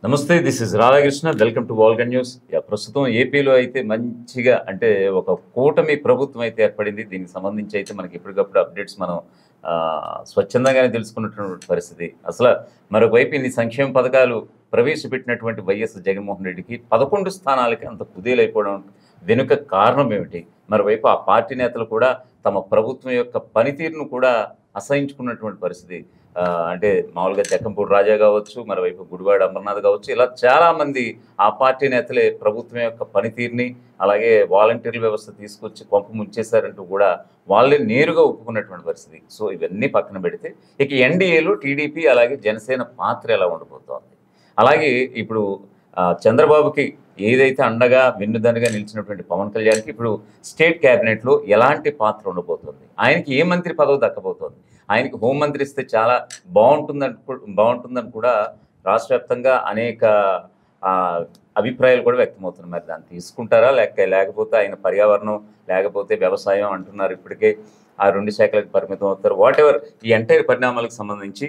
నమస్తే this is Radhakrishna welcome to వాల్గన్ news యా, ప్రస్తుతం ఏపీలో అయితే మంచిగా అంటే ఒక కూటమి ప్రభుత్వం అయితే ఏర్పడింది దీనికి సంబంధించి అయితే మనకి ఎప్పటికప్పుడు అప్డేట్స్ మనం ఆ, స్వచ్ఛందంగానే తెలుసుకున్నటువంటి పరిస్థితి అసలు మరొక వైపు ఇన్ని సంక్షేమ పథకాలు ప్రవేశపెట్టినటువంటి వైఎస్ జగన్మోహన్ రెడ్డికి పదకొండు స్థానాలకి అంత కుదేలైపోవడం వెనుక కారణం ఏమిటి మరోవైపు ఆ పార్టీ నేతలు కూడా తమ ప్రభుత్వం యొక్క పనితీరును కూడా అసహించుకున్నటువంటి పరిస్థితి ఆ, అంటే మామూలుగా జక్కంపూడి రాజా కావచ్చు మరోవైపు గుడివాడ అమర్నాథ్ కావచ్చు ఇలా చాలా మంది ఆ పార్టీ నేతలే ప్రభుత్వం యొక్క పనితీరుని అలాగే వాలంటీర్ల వ్యవస్థ తీసుకొచ్చి కొంప ముంచేశారంటూ కూడా వాళ్ళే నేరుగా ఒప్పుకున్నటువంటి పరిస్థితి సో ఇవన్నీ పక్కన పెడితే ఇక ఎన్డీఏలో టీడీపీ అలాగే జనసేన పాత్ర ఎలా ఉండబోతోంది అలాగే ఇప్పుడు ఆ, చంద్రబాబుకి ఏదైతే అండగా వెన్నుదన్నుగా నిలిచినటువంటి పవన్ కళ్యాణ్కి ఇప్పుడు స్టేట్ క్యాబినెట్లో ఎలాంటి పాత్ర ఉండబోతోంది ఆయనకి ఏ మంత్రి పదవి దక్కబోతోంది ఆయనకి హోంమంత్రి ఇస్తే చాలా బాగుంటుందని కూ- బాగుంటుందని కూడా రాష్ట్ర వ్యాప్తంగా అనేక ఆ, అభిప్రాయాలు కూడా వ్యక్తమవుతున్నాయి మరి దాన్ని తీసుకుంటారా లేక లేకపోతే ఆయన పర్యావరణం లేకపోతే వ్యవసాయం అంటున్నారు ఇప్పటికే ఆ రెండు శాఖలకు పరిమితం అవుతారు వాట్ ఎవర్ ఈ ఎంటైర్ పరిణామాలకు సంబంధించి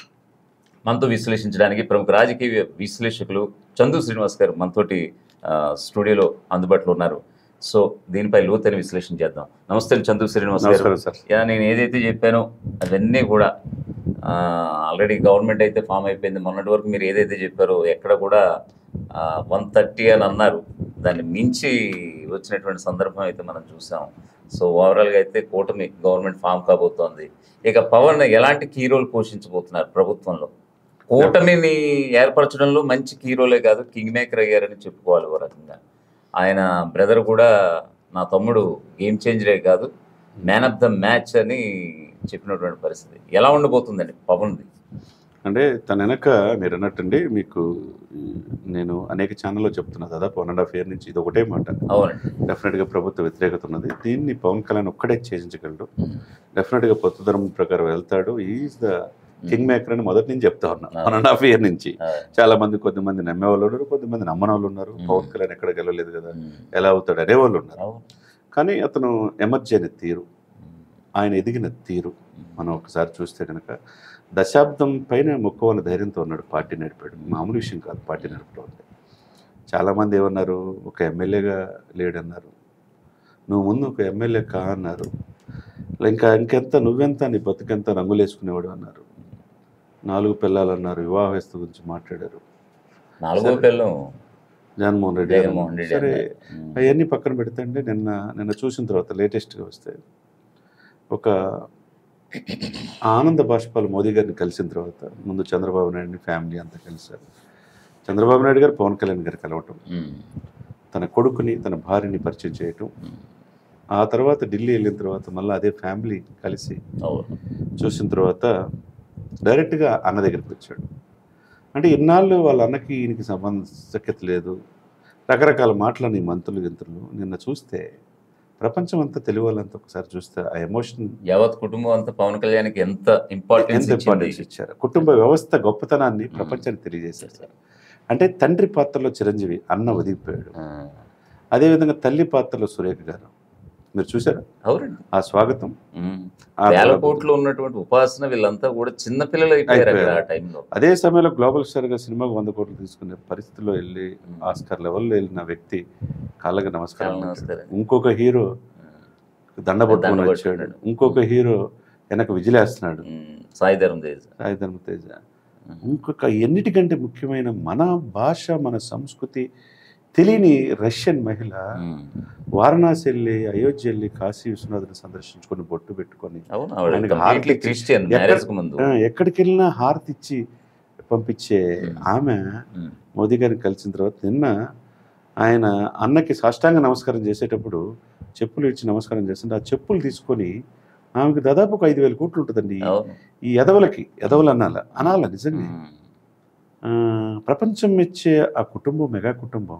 మనతో విశ్లేషించడానికి ప్రముఖ రాజకీయ విశ్లేషకులు చందు శ్రీనివాస్ గారు మనతోటి ఆ, స్టూడియోలో అందుబాటులో ఉన్నారు సో దీనిపై లోతైన విశ్లేషణ చేద్దాం నమస్తే చందు శ్రీనివాస్ గారు నమస్కారం సార్ యా నేను ఏదైతే చెప్పానో అవన్నీ కూడా ఆల్రెడీ గవర్నమెంట్ అయితే ఫామ్ అయిపోయింది మొన్నటి వరకు మీరు ఏదైతే చెప్పారో ఎక్కడ కూడా వన్ థర్టీ అని అన్నారు దాన్ని మించి వచ్చినటువంటి సందర్భం అయితే మనం చూసాం సో ఓవరాల్గా అయితే కూటమి గవర్నమెంట్ ఫామ్ కాబోతోంది ఇక పవన్ ఎలాంటి కీ రోల్ పోషించబోతున్నారు ప్రభుత్వంలో కూటమిని ఏర్పరచడంలో మంచి కీ రోలే కాదు కింగ్ మేకర్ అయ్యారని చెప్పుకోవాలి ఓ రకంగా ఆయన బ్రదర్ కూడా నా తమ్ముడు గేమ్ చేంజరే కాదు మ్యాన్ ఆఫ్ ద మ్యాచ్ అని చెప్పినటువంటి పరిస్థితి ఎలా ఉండబోతుందండి పవన్ది అంటే తన వెనక మీరు అన్నట్టండి మీకు ఈ, నేను అనేక ఛానల్లో చెప్తున్నా దాదాపు వన్ అండ్ హాఫ్ ఇయర్ నుంచి ఇది ఒకటే మాట అవునండి డెఫినెట్గా ప్రభుత్వ వ్యతిరేకత ఉన్నది దీన్ని పవన్ కళ్యాణ్ ఒక్కడే చేయించగలడు డెఫినెట్గా పొత్తు ధర్మం ప్రకారం వెళ్తాడు ఈజ్ ద కింగ్ మేకర్ అని మొదటి నుంచి చెప్తా ఉన్నా వన్ అండ్ హాఫ్ ఇయర్ నుంచి ఆ, చాలా మంది కొద్దిమంది నమ్మే వాళ్ళు ఉన్నారు కొద్దిమంది నమ్మని వాళ్ళు ఉన్నారు Hmm. పవన్ కళ్యాణ్ ఎక్కడ గెలవలేదు కదా ఉమ్, ఎలా అవుతాడు అనే వాళ్ళు ఉన్నారు అవును. కానీ అతను ఎమర్జీ అయిన తీరు ఆయన ఎదిగిన తీరు ఉమ్, మనం ఒకసారి చూస్తే కనుక దశాబ్దం పైన మొక్కవన్న ధైర్యంతో ఉన్నాడు పార్టీ నడిపాడు మామూలు విషయం కాదు పార్టీ నడపడం అంటే చాలామంది ఏమన్నారు ఒక ఎమ్మెల్యేగా లేడన్నారు నువ్వు ముందు ఒక ఎమ్మెల్యే కా అన్నారు ఇంకా ఇంకెంత నువ్వెంత నీ బతుకెంత రంగులేసుకునేవాడు అన్నారు నాలుగు పిల్లలు అన్నారు వివాహ వ్యవస్థ గురించి మాట్లాడారు నాలుగో సరే. పిల్లం జగన్మోహన్ రెడ్డి గారు జగన్మోహన్ రెడ్డి సరే అన్నారు. ఉమ్, అవన్నీ పక్కన పెడితే అంటే నిన్న నిన్న చూసిన తర్వాత లేటెస్ట్గా వస్తే ఒక ఆనంద బాష్పాలు మోదీ గారిని కలిసిన తర్వాత ముందు చంద్రబాబు నాయుడిని ఫ్యామిలీ అంతా కలిశారు చంద్రబాబు నాయుడు గారు పవన్ కళ్యాణ్ గారు కలవటం ఉమ్, తన కొడుకుని తన భార్యని పరిచయం చేయటం ఉమ్, ఆ తర్వాత ఢిల్లీ వెళ్ళిన తర్వాత మళ్ళీ అదే ఫ్యామిలీ కలిసి అవును చూసిన తర్వాత డైరెక్ట్గా అన్న దగ్గరికి వచ్చాడు అంటే ఇన్నాళ్ళు వాళ్ళ అన్నకి ఈయనకి సంబంధ సఖ్యత లేదు రకరకాల మాటలని మంత్రులు గింతులు నిన్న చూస్తే ప్రపంచం అంతా తెలుగు వాళ్ళంతా ఒకసారి చూస్తే ఆ ఎమోషన్ యావత్ కుటుంబం అంతా పవన్ కళ్యాణ్కి ఎంత ఇంపార్టెన్స్ ఎంత ఇంపార్టెన్స్ ఇచ్చారు కుటుంబ వ్యవస్థ గొప్పతనాన్ని ప్రపంచానికి తెలియజేశారు సార్ అంటే తండ్రి పాత్రలో చిరంజీవి అన్న ఒదిగిపోయాడు అదేవిధంగా తల్లి పాత్రలో సురేఖ గారు మీరు చూసారా అవునండి ఆ స్వాగతం ఉమ్. ఆ వేల తర్వాత- కోట్లు ఉన్నటువంటి ఉపాసన వీళ్ళంతా కూడా చిన్న పిల్లలు అయిపోయారు అక్కడ ఆ అయిపోయారు. టైంలో అదే సమయంలో గ్లోబల్ స్టార్గా సినిమాకు వంద కోట్లు తీసుకునే పరిస్థితిలో వెళ్ళి ఆస్కార్ లెవెల్లో వెళ్ళిన వ్యక్తి కాళ్ళకి నమస్కారం చాలా పెట్టాడు. నమస్కారం. ఇంకొక హీరో దండ పట్టుకొని దండ వచ్చాడు పట్టుకున్నాడు. ఇంకొక హీరో వెనక విజిలేస్తున్నాడు ఉమ్, సాయి ధర్మ తేజ్ సాయి ధర్మ తేజ ఇంకొక ఎన్నిటికంటే ముఖ్యమైన మన భాష మన సంస్కృతి తెలియని రష్యన్ మహిళ ఉమ్. వారణాసి వెళ్ళి అయోధ్య వెళ్ళి కాశీ విశ్వనాథుని సందర్శించుకొని బొట్టు పెట్టుకొని అవును ఆవిడ ఆయనకి కంప్లీట్లీ హారతి ఇచ్చి- క్రిస్టియన్ ఎక్కడ- మ్యారేజ్ కు ముందు ఆ, ఎక్కడికి వెళ్ళినా హారతి ఇచ్చి పంపించే Hmm. ఆమె ఉమ్, మోదీ గారిని కలిసిన తర్వాత నిన్న ఆయన అన్నకి సాష్టాంగ నమస్కారం చేసేటప్పుడు చెప్పులు ఇచ్చి నమస్కారం చేస్తుంటే ఆ చెప్పులు తీసుకొని ఆమెకు దాదాపు ఒక ఐదు వేల కోట్లు ఉంటుందండి అవును ఈ ఎదవలకి ఎదవలు అనాల అనాల నిజంగా ఉమ్, ఆ, ప్రపంచం మెచ్చే ఆ కుటుంబం మెగా కుటుంబం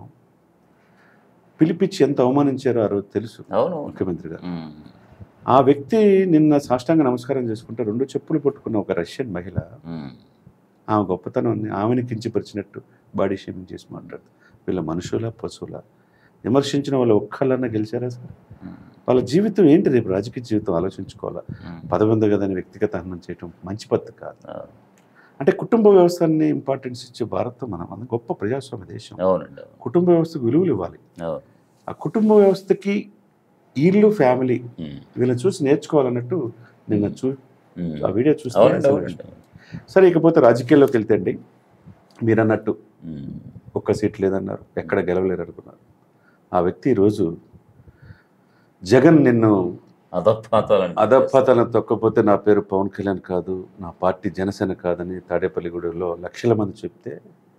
పిలిపించి ఎంత అవమానించారో ఆ రోజు తెలుసు అవును ముఖ్యమంత్రి గారు ఉమ్, ఆ వ్యక్తి నిన్న సాష్టాంగ నమస్కారం చేసుకుంటే రెండు చెప్పులు పట్టుకున్న ఒక రష్యన్ మహిళ ఉమ్, ఆమె గొప్పతనాన్ని ఆమెని కించపరిచినట్టు బాడీ షేమింగ్ చేసి మాట్లాడుతూ వీళ్ళ మనుషుల పశువుల విమర్శించిన వాళ్ళు ఒక్కళ్ళన్నా గెలిచారా సార్ ఉమ్, వాళ్ళ జీవితం ఏంటి రేపు రాజకీయ జీవితం ఆలోచించుకోవాలా ఉమ్, పదవి ఉంది కదని వ్యక్తిగత హనం చేయటం మంచి పద్ధతి కాదు అవును. అంటే కుటుంబ వ్యవస్థని ఇంపార్టెన్స్ ఇచ్చే భారత్ మనం అది గొప్ప ప్రజాస్వామ్య దేశం అవునండి అవును. కుటుంబ వ్యవస్థకు విలువలు ఇవ్వాలి అవును ఆ కుటుంబ వ్యవస్థకి వీళ్ళు ఫ్యామిలీ ఉమ్. వీళ్ళని చూసి నేర్చుకోవాలన్నట్టు నిన్న చూ ఉమ్. ఆ వీడియో చూస్తే అవునండి అసలు అవునండి సరే ఇకపోతే రాజకీయాల్లోకి వెళ్తే అండి మీరు అన్నట్టు ఉమ్. ఒక్క సీట్ లేదన్నారు ఎక్కడ గెలవలేరు అనుకున్నారు ఆ వ్యక్తి ఈరోజు జగన్ నిన్ను అధపాతాలని అధపతలను తొక్కపోతే నా పేరు పవన్ కళ్యాణ్ కాదు నా పార్టీ జనసేన కాదని తాడేపల్లిగూడెలో లక్షల మంది చెప్తే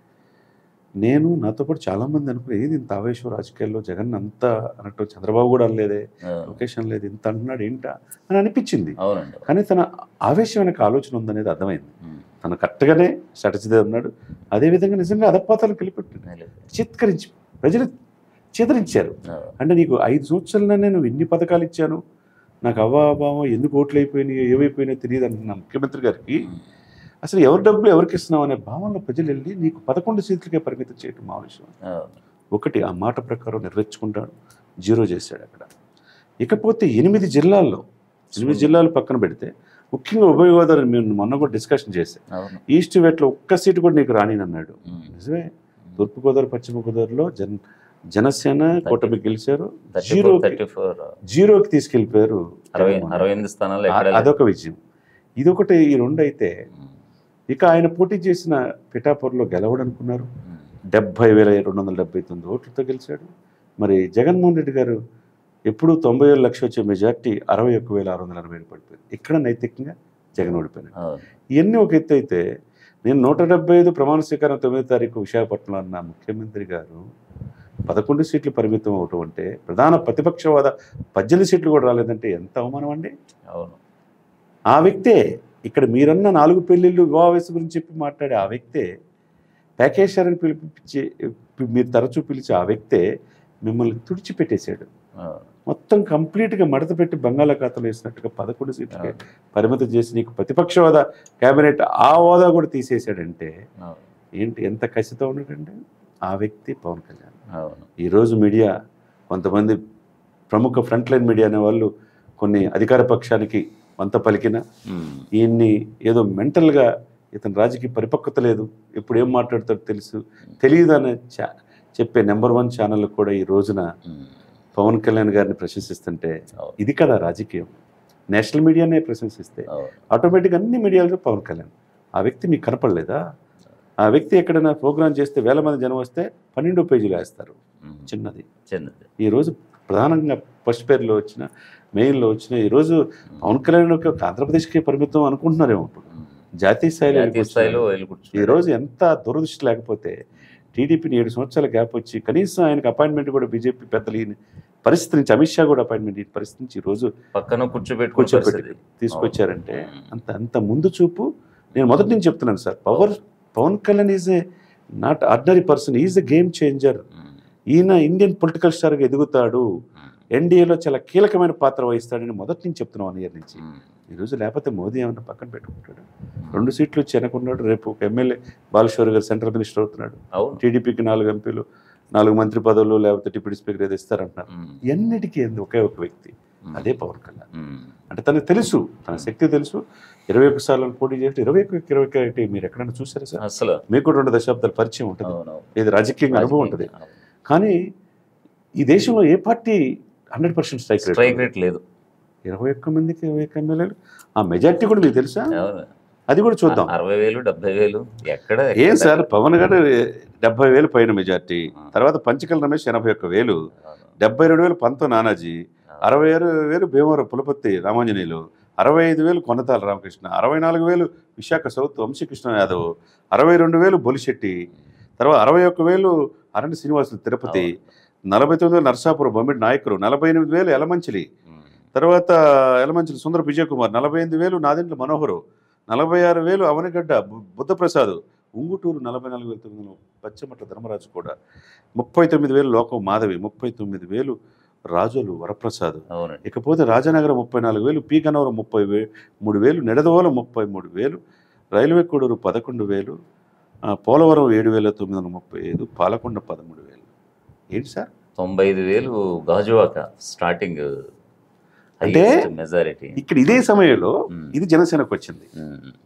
నేను నాతో పాటు చాలా మంది అనుకుని ఏది ఇంత ఆవేశం రాజకీయాల్లో జగన్ అంత అన్నట్టు చంద్రబాబు కూడా అనలేదే అవును. లొకేషన్ లేదు ఇంత అంటున్నాడు ఏంటా అని అనిపించింది అవునండి కానీ తన ఆవేశం వెనక ఆలోచన ఉందనేది అర్థమైంది ఉమ్. తను కరెక్ట్గానే స్ట్రాటజీదే ఉన్నాడు అదేవిధంగా నిజంగా అధపాతాలకు వెళ్ళిపెట్టాడు లేదు. చిత్కరించి ప్రజలు చేతరించారు అవును. అంటే నీకు ఐదు సంవత్సరాలనే నేను ఇన్ని పథకాలు ఇచ్చాను నాకు అవ్వాభావం ఎందుకు ఓట్లు అయిపోయినాయి ఏమైపోయినాయో తెలియదు అంటున్నా ముఖ్యమంత్రి గారికి ఉమ్. అసలు ఎవరి డబ్బులు ఎవరికి ఇస్తున్నావు అనే భావనలో ప్రజలు వెళ్ళి నీకు పదకొండు సీట్లకే పరిమితం చేయటం మా విషయం అవును. ఒకటి ఆ మాట ప్రకారం నెరవేర్చుకుంటాడు జీరో చేశాడు అక్కడ ఇకపోతే ఎనిమిది జిల్లాల్లో ఎనిమిది జిల్లాలు పక్కన పెడితే ముఖ్యంగా ఉభయ గోదావరి మేము మొన్న కూడా డిస్కషన్ చేశాం అవును ఈస్ట్ వెట్లో ఒక్క సీటు కూడా నీకు రానినన్నాడు ఉమ్. నిజమే తూర్పుగోదావరి పశ్చిమ గోదావరిలో జన్ జనసేన కూటమి గెలిచారు thirty zero four thirty four జీరోకి తీసుకెళ్ళిపోయారు అరవై జగన్మోహన్ అరవై ఎనిమిది స్థానాలు రెడ్డి. ఎక్కడ ఆ- అదొక విజయం ఇదొకటి ఈ రెండు అయితే ఇక ఆయన పోటీ చేసిన పిఠాపూర్లో గెలవడనుకున్నారు డెబ్బై వేల రెండు వందల డెబ్బై తొమ్మిది ఓట్లతో గెలిచాడు మరి జగన్మోహన్ రెడ్డి గారు ఎప్పుడు తొంభై ఏడు లక్ష వచ్చే మెజార్టీ అరవై ఒక్క వేల ఆరు వందల అరవై ఏడు పడిపోయింది ఇక్కడ నైతికంగా జగన్ ఓడిపోయినాడు అవును ఇవన్నీ ఒక ఎత్తు అయితే నేను నూట డెబ్బై ఐదు ప్రమాణ స్వీకారం తొమ్మిదో తారీఖు విశాఖపట్నంలో అన్న ముఖ్యమంత్రి గారు పదకొండు సీట్లు పరిమితం అవటం అంటే ప్రధాన ప్రతిపక్షవాద పద్దెనిమిది సీట్లు కూడా రాలేదంటే ఎంత అవమానం అండి అవును ఆ వ్యక్తే ఇక్కడ మీరన్న నాలుగు పెళ్ళిళ్ళు వివాహ వయసు గురించి చెప్పి మాట్లాడే ఆ వ్యక్తే ప్యాకేశ్వరని పిలిపించి మీరు తరచూ పిలిచే ఆ వ్యక్తే మిమ్మల్ని తుడిచిపెట్టేశాడు అవును మొత్తం కంప్లీట్గా మడత పెట్టి బంగాళాఖాతంలో వేసినట్టుగా పదకొండు సీట్లకి పరిమితం చేసి నీకు ప్రతిపక్ష హోదా కేబినెట్ ఆ హోదా కూడా తీసేశాడంటే అవును ఏంటి ఎంత కసితో ఉన్నాడంటే ఆ వ్యక్తి పవన్ కళ్యాణ్ అవును ఈరోజు మీడియా కొంతమంది ప్రముఖ ఫ్రంట్ లైన్ మీడియా అనే వాళ్ళు కొన్ని అధికార పక్షానికి వంత పలికిన ఉమ్. ఈయన్ని ఏదో మెంటల్గా ఇతను రాజకీయ పరిపక్వత లేదు ఎప్పుడు ఏం మాట్లాడతాడో తెలుసు తెలియదు అనే చా చెప్పే నెంబర్ వన్ ఛానల్ కూడా ఈ రోజున ఉమ్. పవన్ కళ్యాణ్ గారిని ప్రశంసిస్తుంటే అవును ఇది కదా రాజకీయం నేషనల్ మీడియానే ప్రశంసిస్తే అవును ఆటోమేటిక్గా అన్ని మీడియాలో పవన్ కళ్యాణ్ ఆ వ్యక్తి మీకు కనపడలేదా ఆ వ్యక్తి ఎక్కడైనా ప్రోగ్రామ్ చేస్తే వేల మంది జనం వస్తే పన్నెండో పేజీలు వేస్తారు ఉమ్. చిన్నది చిన్నది ఈరోజు ప్రధానంగా ఫస్ట్ పేర్లో వచ్చిన మెయిన్లో వచ్చిన ఈరోజు పవన్ కళ్యాణ్ ఒక ఆంధ్రప్రదేశ్కి పరిమితం అనుకుంటున్నారేమో ఇప్పుడు ఉమ్. జాతీయ స్థాయిలో జాతీయ స్థాయిలో వెళ్ళి కూర్చున్నాడు. ఈ రోజు ఎంత దురదృష్టి లేకపోతే టీడీపీని ఏడు సంవత్సరాల గ్యాప్ వచ్చి కనీసం ఆయనకు అపాయింట్మెంట్ కూడా బీజేపీ పెద్దలు ఈయన పరిస్థితి నుంచి అమిత్ షా కూడా అపాయింట్మెంట్ ఈ పరిస్థితి నుంచి ఈ రోజు పక్కన కూర్చోబెట్టుకునే కూర్చోబెట్టి పరిస్థితి. తీసుకొచ్చారంటే ఉమ్. అంత అంత ముందు చూపు నేను మొదటి నుంచి చెప్తున్నాను sir power Pawan Kalyan is a not ordinary person is a game changer um. ఈయన ఇండియన్ పొలిటికల్ స్టార్గా ఎదుగుతాడు ఉమ్. ఎన్డీఏలో చాలా కీలకమైన పాత్ర వహిస్తాడని మొదటి నుంచి చెప్తున్నాం వన్ ఇయర్ నుంచి ఉమ్. ఈరోజు లేకపోతే మోదీ ఏమన్నా పక్కన పెట్టుకుంటాడు రెండు సీట్లు వచ్చి వెనకున్నాడు రేపు ఒక ఎమ్మెల్యే బాలశ్వర్ గారు సెంట్రల్ మినిస్టర్ అవుతున్నాడు అవును టీడీపీకి నాలుగు ఎంపీలు నాలుగు మంత్రి పదవులు లేకపోతే డిప్యూటీ స్పీకర్ ఏదో ఇస్తారంటున్నారు ఉమ్. ఎన్నిటికీ ఏంది ఒకే ఒక వ్యక్తి ఉమ్. అదే పవన్ కళ్యాణ్ ఉమ్. అంటే తనకు తెలుసు తన శక్తి తెలుసు ఇరవై ఒక్క సార్లు పోటీ చేస్తే ఇరవై ఒక్క ఇరవై ఒకటి మీరు ఎక్కడైనా చూసారా సార్ అసలు మీకు కూడా రెండు దశాబ్దాల పరిచయం ఉంటుంది అవును ఇది రాజకీయంగా అనుభవం ఉంటుంది అవును. కానీ ఈ దేశంలో ఏ party hundred percent strike strike rate rate లేదు ఇరవై ఒక్క మందికి ఇరవై ఒక్క ఎమ్మెల్యేలు ఆ మెజార్టీ కూడా మీకు తెలుసా అవును అది కూడా చూద్దాం అరవై వేలు డెబ్బై వేలు ఎక్కడ ఏం ఎక్కడ? సార్ పవన్ గారు డెబ్బై వేలు పైన మెజార్టీ ఆ. తర్వాత పంచకల్ రమేష్ ఎనభై ఒక్క వేలు అవును. డెబ్బై రెండు వేలు పంతో నానాజీ అరవై ఆరు వేలు భీమవరం పులపత్తి రామాంజనేయులు అరవై ఐదు వేలు కొనతాల రామకృష్ణ అరవై నాలుగు వేలు విశాఖ సౌత్ వంశీకృష్ణ యాదవ్ అరవై రెండు వేలు బొలిశెట్టి తర్వాత అరవై ఒక్క వేలు అరణ్య శ్రీనివాసులు తిరుపతి నలభై తొమ్మిది వేలు నరసాపురం బొమ్మిడి నాయకులు నలభై ఎనిమిది వేలు ఎలమంచిలి ఉమ్. తర్వాత ఎలమంచిలి సుందర విజయ్ కుమార్ నలభై ఎనిమిది వేలు నాదెండ్ల మనోహరు నలభై ఆరు వేలు అవనిగడ్డ బు- బుద్ధప్రసాద్ ఉంగుటూరు నలభై నాలుగు వేల తొమ్మిది వందలు పచ్చమట్ల ధర్మరాజు కూడా ముప్పై తొమ్మిది వేలు లోకం మాధవి ముప్పై తొమ్మిది వేలు రాజులు వరప్రసాద్ అవునండి ఇకపోతే రాజనగరం ముప్పై నాలుగు వేలు పీకనవరం ముప్పై వే మూడు వేలు నిడదవోలం ముప్పై మూడు వేలు రైల్వే కోడూరు పదకొండు వేలు ఆ, పోలవరం ఏడు వేల తొమ్మిది వందల ముప్పై ఐదు పాలకొండ పదమూడు వేలు ఏంటి సార్ తొంభై ఐదు వేలు గాజువాక స్టార్టింగ్ అంటే మెజారిటీ ఇక్కడ ఇదే సమయంలో ఇది జనసేనకు వచ్చింది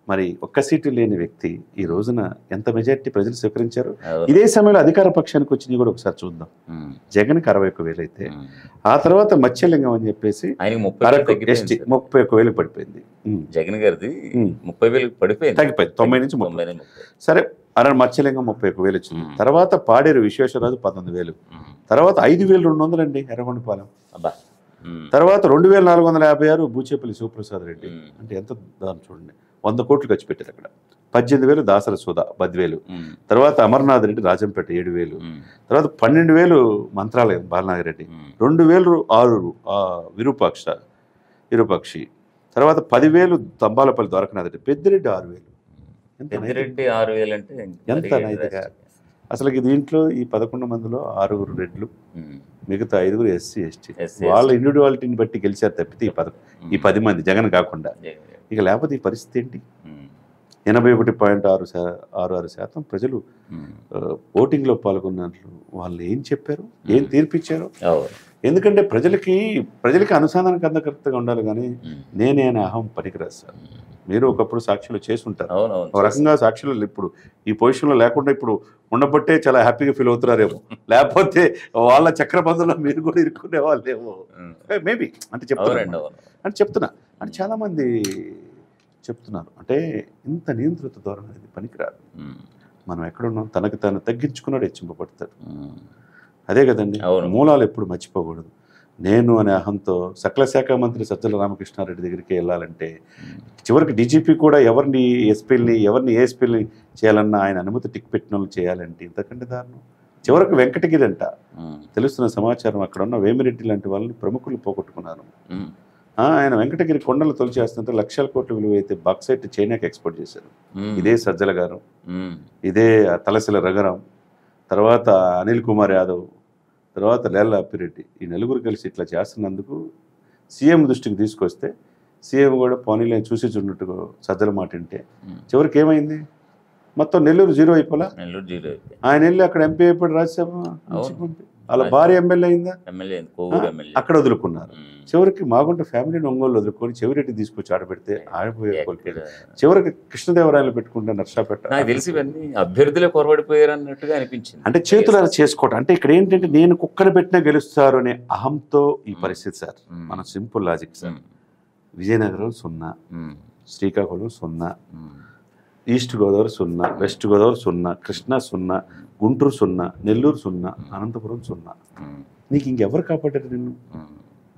మరి ఒక్క సీటు లేని వ్యక్తి ఈ రోజున ఎంత మెజారిటీ ప్రజలు స్వీకరించారు అవును. ఇదే సమయంలో అధికార పక్షానికి వచ్చింది కూడా ఒకసారి చూద్దాం ఉమ్, జగన్కి అరవై ఒక్క వేలు అయితే ఉమ్. ఆ తర్వాత మత్స్యలింగం అని చెప్పేసి ఆయనకి ముప్పై వేలు అరకు తగ్గిపోయింది ఎస్టీ సార్. ముప్పై ఒక్క వేలు పడిపోయింది ఉమ్. జగన్ గారిది ఉమ్. ముప్పై వేలు పడిపోయింది తగ్గిపోయింది తొంభై నుంచి ముప్పై తొంభై నుంచి ముప్పై సరే అర మత్స్యలింగం ముప్పై ఒక్క వేలు వచ్చింది ఉమ్. తర్వాత పాడేరు విశ్వేశ్వరరాజు పంతొమ్మిది వేలు ఉమ్. తర్వాత ఐదు వేలు రెండు వందలు అండి ఎర్రగొండపాలెం అబ్బా ఉమ్, తర్వాత రెండు వేల నాలుగు వందల యాభై ఆరు బూచేపల్లి శివప్రసాద్ రెడ్డి ఉమ్, అంటే ఎంత దాని చూడండి వంద కోట్లు ఖర్చు పెట్టారు అక్కడ పద్దెనిమిది వేలు దాసర సుధా పదివేలు ఉమ్, తర్వాత అమర్నాథ్ రెడ్డి రాజంపేట ఏడు వేలు ఉమ్, తర్వాత పన్నెండు వేలు మంత్రాలయం బాలనాగిరెడ్డి ఉమ్. రెండు వేలు ఆరు ఆ, విరూపాక్ష విరూపాక్షి తర్వాత పదివేలు తంబాలపల్లి ద్వారకనాథ్ రెడ్డి పెద్దిరెడ్డి ఆరు వేలు ఎంత నైతిక- పెద్దిరెడ్డి ఆరు వేలు అంటే ఎంత నైతిక? అసలు దీంట్లో ఈ పదకొండు మందిలో ఆరుగురు రెడ్లు ఉమ్, మిగతా ఐదుగురు ఎస్సీ ఎస్టీ SC, వాళ్ళ ఇండివిడువాలిటీని బట్టి గెలిచారు తప్పితే ఈ పద ఈ పది మంది జగన్ కాకుండా జగన్ గారు. ఇక లేకపోతే ఈ పరిస్థితి ఏంటి ఉమ్, ఎనభై ఒకటి పాయింట్ ఆరు శా- ఆరు ఆరు శాతం ప్రజలు ఉమ్. ఆ, ఓటింగ్లో పాల్గొన్నట్లు వాళ్ళు ఏం చెప్పారు ఏం తీర్పిచ్చారు అవును. ఎందుకంటే ప్రజలకి ప్రజలకి అనుసంధానం కరెక్ట్గా ఉండాలి కానీ ఉమ్, నేనే అనే అహం పనికిరాదు సార్ మీరు ఒకప్పుడు సాక్షులు చేసుంటారు అవును ఒక అవును రకంగా సాక్షులు ఇప్పుడు ఈ పొజిషన్లో లేకుండా ఇప్పుడు ఉండబట్టే చాలా హ్యాపీగా ఫీల్ అవుతున్నారేమో లేకపోతే వాళ్ళ చక్రబంధంలో మీరు కూడా ఇరుక్కునే వాళ్ళేమో ఉమ్, మేబీ అంటే అవునండి చెప్తున్నా అవును అంటే చెప్తున్నా అంటే చాలా మంది చెప్తున్నారు అంటే ఇంత నియంత్రిత ధోరణి అనేది పనికిరాదు ఉమ్, మనం ఎక్కడున్నాం తనకు తాను తగ్గించుకున్నాడు హెచ్చింపబడతాడు ఉమ్, అదే కదండి అవును. మూలాలు ఎప్పుడు మర్చిపోకూడదు నేను అనే అహంతో సకల శాఖ మంత్రి సజ్జల రామకృష్ణారెడ్డి దగ్గరికి వెళ్ళాలంటే ఉమ్. చివరికి డీజీపీ కూడా ఎవరిని ఎస్పీల్ని ఎవరిని ఏఎస్పీల్ని చేయాలన్నా ఆయన అనుమతి టిక్ పెట్టిన వాళ్ళు చేయాలంటే ఇంతకంటే దారుణం చివరికి వెంకటగిరి అంట ఉమ్, తెలుస్తున్న సమాచారం అక్కడ ఉన్న వేమిరెడ్డి లాంటి వాళ్ళని ప్రముఖులు పోగొట్టుకున్నారు ఉమ్, ఆ, ఆయన వెంకటగిరి కొండలు తొలిచేస్తుంటే లక్షల కోట్ల విలువ అయితే బాక్సైట్ చైనాకి ఎక్స్పోర్ట్ చేశారు ఉమ్, ఇదే సజ్జల గారు ఉమ్, ఇదే తలసిల రఘురాం తర్వాత అనిల్ కుమార్ యాదవ్ తర్వాత లేల్ల అప్పిరెడ్డి ఈ నలుగురు కలిసి ఇట్లా చేస్తున్నందుకు సీఎం దృష్టికి తీసుకొస్తే సీఎం కూడా పోనీలే చూసి చూడనట్టుగా సజ్జల మాట వింటే ఉమ్. చివరికి ఏమైంది మొత్తం నెల్లూరు జీరో అయిపోలా నెల్లూరు జీరో అయిపోయింది ఆయన వెళ్ళి అక్కడ ఎంపీ అయిపోయాడు రాజ్యసభ నుంచి అవును. పంపి వాళ్ళ భార్య ఎమ్మెల్యే అయిందా ఎమ్మెల్యే కోవూరు ఎమ్మెల్యే అక్కడ వదులుకున్నారు ఉమ్. చివరికి మాగుంట ఫ్యామిలీని ఒంగోలు వదులుకొని చెవిరెడ్డి తీసుకొచ్చి ఆడబెడితే ఆడిపోయే కోల్పోయాడు ఎక్కడ? చివరికి కృష్ణదేవరాయలు పెట్టుకుంటే నర్సాపేట నాకు తెలిసి ఇవన్నీ అభ్యర్థులే కొరబడిపోయారు అన్నట్టుగా అనిపించింది అంటే చేతులారా చేసుకోవటం అంటే ఇక్కడ ఏంటంటే నేను కుక్కను పెట్టినా గెలుస్తారు అనే అహంతో ఈ మ్మ్. పరిస్థితి సార్ ఉమ్, మన simple logic sir um, Vizianagaram సున్నా ఉమ్, శ్రీకాకుళం సున్నా ఉమ్, ఈస్ట్ గోదావరి సున్నా వెస్ట్ గోదావరి సున్నా కృష్ణా సున్నా గుంటూరు సున్నా నెల్లూరు సున్నా అనంతపురం సున్నా ఉమ్, నీకు ఇంకెవరు కాపాడారు నిన్ను ఉమ్.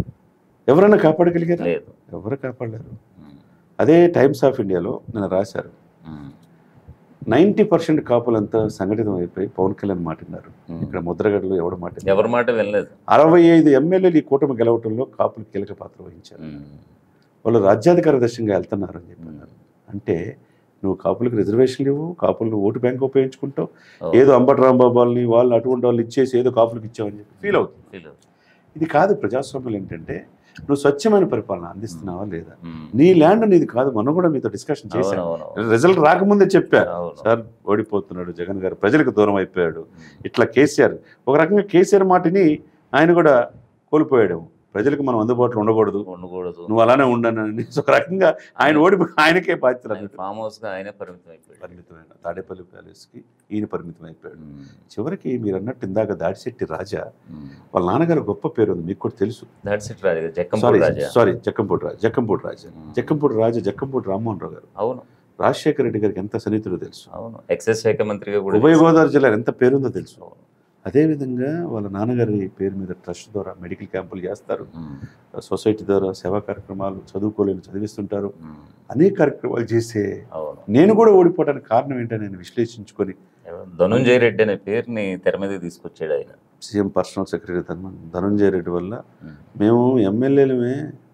ఎవరైనా కాపాడగలిగారా లేదు ఎవరు కాపాడలేరు ఉమ్, అదే టైమ్స్ ఆఫ్ ఇండియాలో నేను రాశారు ఉమ్, నైంటీ పర్సెంట్ కాపులంతా సంఘటితం అయిపోయి పవన్ కళ్యాణ్ మాటిన్నారు ఉమ్. ఇక్కడ ముద్రగడలో ఎవడు మాట ఎవరి మాట వినలేదు అరవై ఐదు ఎమ్మెల్యేలు ఈ కూటమి గెలవటంలో కాపులు కీలక పాత్ర వహించారు ఉమ్, వాళ్ళు రాజ్యాధికార దశంగా వెళ్తున్నారు అని చెప్పి ఉమ్. అన్నారు అంటే నువ్వు కాపులకు రిజర్వేషన్లు ఇవ్వు కాపులను ఓటు బ్యాంక్ ఉపయోగించుకుంటావు ఓ, ఏదో అంబటి రాంబాబు వాళ్ళని వాళ్ళు అటువంటి వాళ్ళు ఇచ్చేసి ఏదో కాపులకు ఇచ్చావని చెప్పి ఫీల్ అవుతుంది feel అవుతుంది. ఇది కాదు ప్రజాస్వామ్యం ఏంటంటే నువ్వు స్వచ్ఛమైన పరిపాలన అందిస్తున్నావా లేదా ఉమ్. నీ ల్యాండ్ నీది కాదు మనం కూడా మీతో డిస్కషన్ అవును, చేశాను అవును, అవును. రిజల్ట్ రాకముందే చెప్పా అవును. సార్ ఓడిపోతున్నాడు జగన్ గారు ప్రజలకు దూరం అయిపోయాడు ఉమ్. ఇట్లా కేసీఆర్ ఒక రకంగా కేసీఆర్ మాటని ఆయన కూడా కోల్పోయాడు ప్రజలకు మనం అందుబాటులో ఉండకూడదు ఉండకూడదు నువ్వు అలానే ఉండనని ఒక రకంగా ఆయన ఓడిపో ఆయనకే బాధ్యత ఆయన ఫామ్ హౌస్ గా ఆయనే పరిమితం అయిపోయాడు పరిమితమైన తాడేపల్లి ప్యాలెస్కి ఈయన పరిమితం అయిపోయాడు ఉమ్, చివరికి మీరు అన్నట్టు ఇందాక దాడిశెట్టి రాజా ఉమ్. వాళ్ళ నాన్నగారు గొప్ప పేరు ఉంది మీకు కూడా తెలుసు that's it Raju sorry Jakkampudi Raja sorry Jakkampudi Raja Jakkampudi Raja um. Jakkampudi Raja Jakkampudi Rammohan Rao garu అవును రాజశేఖర రెడ్డి గారికి ఎంత సన్నిహితుడో తెలుసు అవును ఎక్సైజ్ శాఖ మంత్రిగా కూడా ఉభయ చేశారు. గోదావరి జిల్లా ఎంత పేరుందో తెలుసు అవును. అదేవిధంగా వాళ్ళ నాన్నగారి పేరు మీద ట్రస్ట్ ద్వారా మెడికల్ క్యాంపులు చేస్తారు ఉమ్, సొసైటీ ద్వారా సేవా కార్యక్రమాలు చదువుకోలేని చదివిస్తుంటారు ఉమ్. అనేక కార్యక్రమాలు చేసే అవును నేను కూడా ఓడిపోవడానికి కారణం ఏంటో నేను విశ్లేషించుకొని ఎవరు? ధనుంజయ రెడ్డి అనే పేరుని తెర మీద తీసుకొచ్చాడు ఆయన సీఎం పర్సనల్ సెక్రటరీ ధర్మ ధనంజయ రెడ్డి వల్ల ఉమ్, మేము ఎమ్మెల్యేలమే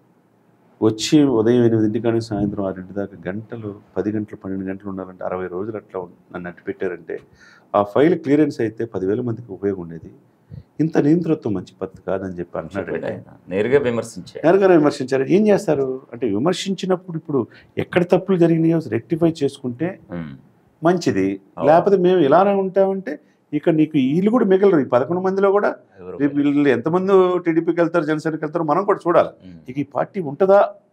వచ్చి ఉదయం ఎనిమిదింటి కానీ సాయంత్రం ఆరింటి దాకా గంటలు పది గంటలు పన్నెండు గంటలు ఉండాలంటే అరవై రోజులు అట్లా ఉం- నన్ను అట్టి పెట్టారంటే ఆ ఫైల్ క్లియరెన్స్ అయితే పదివేల మందికి ఉపయోగం ఉండేది ఇంత నియంతృత్వం మంచి పద్ధతి కాదని చెప్పి అంటున్నాడు చెప్పాడు ఆయన నేరుగా విమర్శించాడు ఎవరిగారు విమర్శించారు ఏం చేస్తారు అంటే విమర్శించినప్పుడు ఇప్పుడు ఎక్కడ తప్పులు జరిగినాయో రెక్టిఫై చేసుకుంటే ఉమ్, మంచిది అవును. లేకపోతే మేము ఇలానే ఉంటామంటే ఇక నీకు వీళ్ళు కూడా మిగలరు ఈ పదకొండు మందిలో కూడా ఎవరు? వీళ్ళు ఎంతమంది టీడీపీకి వెళ్తారు జనసేనకి వెళ్తారు మనం కూడా చూడాలి ఉమ్, ఇక ఈ పార్టీ ఉంటుందా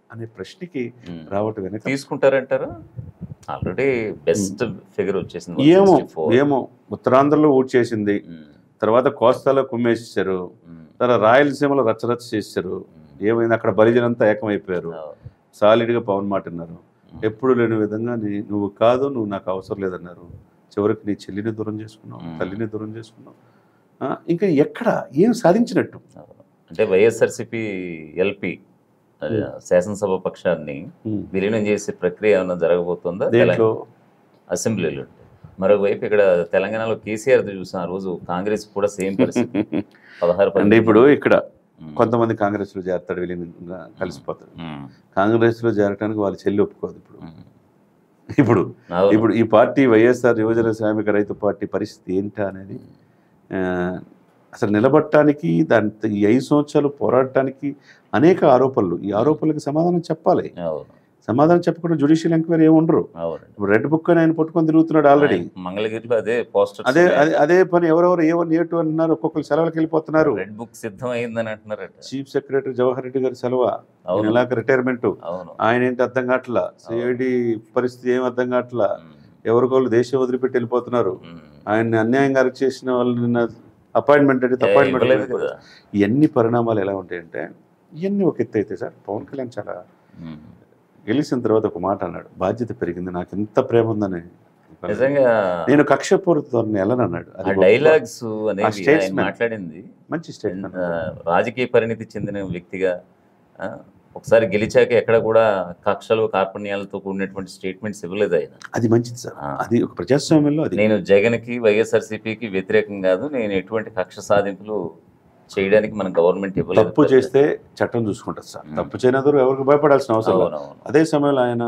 అనే ప్రశ్నకి ఉమ్. రావటం వెనక తీసుకుంటారంటారా ఆల్రెడీ బెస్ట్ ఫిగర్ వచ్చేసింది ఏమో 164. ఏమో ఉత్తరాంధ్రలో ఊడ్ చేసింది ఉమ్, తర్వాత కోస్తాలో కుమ్మేసేసారు ఉమ్, తర్వాత రాయలసీమలో రచ్చరచ్చ చేశారు ఉమ్. ఏమైంది అక్కడ బలిజనంతా ఏకమైపోయారు అవును. సాలిడ్గా పవన్ మాట అన్నారు ఎప్పుడు లేని విధంగా నీ నువ్వు కాదు నువ్వు నాకు అవసరం లేదన్నారు చివరికి నీ చెల్లిని దూరం చేసుకున్నావు మ్మ్. తల్లిని దూరం చేసుకున్నావు ఆ, ఇంకా ఎక్కడ ఏం సాధించినట్టు అవును. అంటే వైఎస్ఆర్సిపి ఎల్పి అది శాసనసభ పక్షాన్ని మ్మ్. విలీనం చేసే ప్రక్రియ ఏమైనా జరగబోతుందా దేంట్లో అసెంబ్లీలో మరోవైపు ఇక్కడ తెలంగాణలో కేసీఆర్ చూసాం ఆ రోజు కాంగ్రెస్ కూడా సేమ్ పరిస్థితి పదహారు అంటే ఇప్పుడు ఇక్కడ ఉమ్, కొంతమంది కాంగ్రెస్లో చేరతాడు విలీనంగా కలిసిపోతాడు ఉమ్, కాంగ్రెస్లో చేరటానికి వాళ్ళ చెల్లి ఒప్పుకోదు ఇప్పుడు ఉమ్. ఇప్పుడు అవును. ఇప్పుడు ఈ పార్టీ వైఎస్ఆర్ యువజన శ్రామిక రైతు పార్టీ పరిస్థితి ఏంటా అనేది ఆ, అసలు నిలబడటానికి దాని ఈ ఐదు సంవత్సరాలు పోరాడటానికి అనేక ఆరోపణలు ఈ ఆరోపణలకు సమాధానం చెప్పాలి అవును సమాధానం చెప్పకుండా జుడిషియల్ ఎంక్వైరీ ఏమి ఉండరు అవునండి ఇప్పుడు రెడ్ బుక్ అని ఆయన పట్టుకొని తిరుగుతున్నాడు ఆల్రెడీ ఆయన మంగళగిరిలో అదే పోస్టర్ అదే అదే అదే పని ఎవరెవరు ఏ వన్ ఏ టూ అంటున్నారు ఒక్కొక్కరు సెలవులకు వెళ్ళిపోతున్నారు రెడ్ బుక్ సిద్ధం అయిందని అంటున్నారట చీఫ్ సెక్రటరీ జవహర్ రెడ్డి గారి సెలవు అవును ఇలాగ రిటైర్మెంట్ అవును ఆయన ఏంటి అర్థం కావట్లా సిఐడి పరిస్థితి ఏం అర్థం కావట్లా ఉమ్, ఎవరికోళ్ళు దేశం వదిలిపెట్టి వెళ్ళిపోతున్నారు ఉమ్. ఆయన్ని అన్యాయంగా అరెస్ట్ చేసిన వాళ్ళు నిన్న అపాయింట్మెంట్ అంటే ఏ, ఇవ్వలేదు అపాయింట్మెంట్ కదా ఇవన్నీ పరిణామాలు ఎలా ఉంటాయంటే ఇవన్నీ ఒక ఎత్తు అయితే సార్ పవన్ కళ్యాణ్ చాలా ఉమ్. గెలిచిన తర్వాత ఒక మాట అన్నాడు బాధ్యత పెరిగింది నాకు ఎంత ప్రేమ ఉందని నిజంగా నేను కక్షపూరిత వెళ్ళనన్నాడు ఆ అది గొప్ప- డైలాగ్స్ అనేవి ఆయన statement. మాట్లాడింది మంచి స్టేట్మెంట్ ఆ, రాజకీయ పరిణితి చెందిన వ్యక్తిగా ఆ, ఒకసారి గెలిచాక ఎక్కడ కూడా కక్షలు కార్పణ్యాలతో కూడినటువంటి స్టేట్మెంట్స్ ఇవ్వలేదు ఆయన అది మంచిది సార్ ఆ. అది ఒక ప్రజాస్వామ్యంలో అది నేను జగన్కి వైఎస్ఆర్సీపీకి వ్యతిరేకం కాదు నేను ఎటువంటి కక్ష సాధింపులు చేయడానికి మన గవర్నమెంట్ ఇవ్వలేదు తప్పు చేస్తే చట్టం చూసుకుంటుంది సార్ మ్మ్. తప్పు చేయనందరూ ఎవరికి భయపడాల్సిన అవసరం లేదు అవునవును అదే సమయంలో ఆయన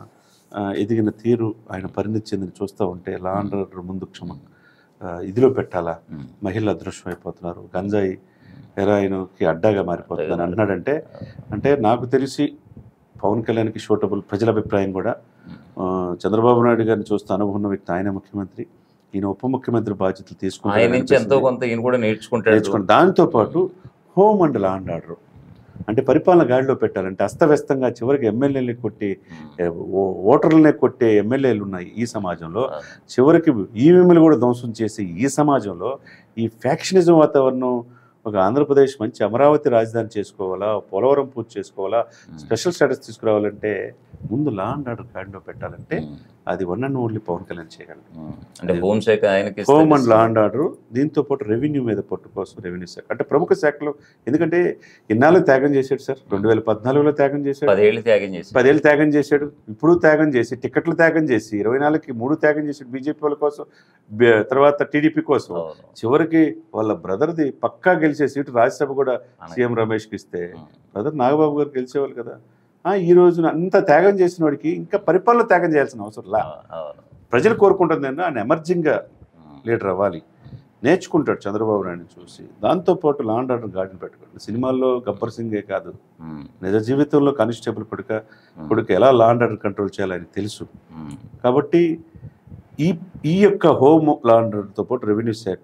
ఆ, ఎదిగిన తీరు ఆయన పరిణితి చెందిన చూస్తూ ఉంటే లా అండ్ ఆర్డర్ ముందు క్షమ ఆ, ఇదిలో పెట్టాలా ఉమ్. మహిళలు అదృశ్యం అయిపోతున్నారు గంజాయి హెరాయిన్కి అడ్డాగా మారిపోతుందని అన్నాడంటే అంటే నాకు తెలిసి పవన్ కళ్యాణ్కి షూటబుల్ ప్రజల అభిప్రాయం కూడా ఆ, చంద్రబాబు నాయుడు గారిని చూస్తూ అనుభవం ఉన్న వ్యక్తి ఆయన ముఖ్యమంత్రి ఈయన ఉప ముఖ్యమంత్రి బాధ్యతలు ఆయన తీసుకుంటారు నుంచి ఎంతో కొంత ఈయన కూడా నేర్చుకుంటాడు నేర్చుకుని దాంతో పాటు home and law and order అంటే పరిపాలన గాడిలో పెట్టాలంటే అస్తవ్యస్తంగా చివరికి ఎమ్మెల్యేలని కొట్టి ఏ, ఓ- ఓటర్లనే కొట్టే ఎమ్మెల్యేలు ఉన్నాయి ఈ సమాజంలో చివరికి ఈవీఎంలు కూడా ధ్వంసం చేసి ఈ సమాజంలో ఈ ఫ్యాక్షనిజం వాతావరణం ఒక ఆంధ్రప్రదేశ్ మంచి అమరావతి రాజధాని చేసుకోవాలా పోలవరం పూర్తి చేసుకోవాలా స్పెషల్ స్టేటస్ తీసుకురావాలంటే ముందు లా అండ్ ఆర్డర్ కార్డులో పెట్టాలంటే అది one and only Pawan Kalyan చేయగలరు అంటే హోంశాఖ ఆయనకి ఇస్తే home and law and order దీంతో పాటు రెవెన్యూ మీద పట్టు కోసం రెవెన్యూ శాఖ అంటే ప్రముఖ శాఖలో ఎందుకంటే ఇన్నాళ్ళు త్యాగం చేశాడు సార్ రెండు వేల పద్నాలుగులో త్యాగం చేశాడు పదేళ్ళు త్యాగం చేసి పదేళ్ళు త్యాగం చేశాడు ఇప్పుడు త్యాగం చేసి టికెట్లు త్యాగం చేసి ఇరవై నాలుగుకి మూడు త్యాగం చేశాడు బీజేపీ వాళ్ళ కోసం బే- తర్వాత టీడీపీ కోసం అవును. చివరికి వాళ్ళ బ్రదర్ది పక్కా గెలిచే సీటు రాజ్యసభ కూడా అనగా. సీఎం రమేష్కి ఇస్తే ఉమ్. బ్రదర్ నాగబాబు గారు గెలిచేవాళ్ళు కదా ఆ, ఈ రోజున అంత త్యాగం చేసిన వాడికి ఇంకా పరిపాలన త్యాగం చేయాల్సిన అవసరం లా అవును, అవును ప్రజలు కోరుకుంటుంది ఏంటంటే ఆయన ఎమర్జింగ్గా ఉమ్. లీడర్ అవ్వాలి నేర్చుకుంటాడు చంద్రబాబు నాయుడు చూసి దాంతోపాటు లాండ్ ఆర్డర్ గార్డెన్ పెట్టుకోండి సినిమాల్లో గబ్బర్ సింగే కాదు ఉమ్. నిజ జీవితంలో కానిస్టేబుల్ కొడుక కొడుకు ఎలా లాండ్ ఆర్డర్ కంట్రోల్ చేయాలని తెలుసు ఉమ్. కాబట్టి ఈ ఈ యొక్క హోమ్ లాండ్ ఆర్డర్తో పాటు రెవెన్యూ శాఖ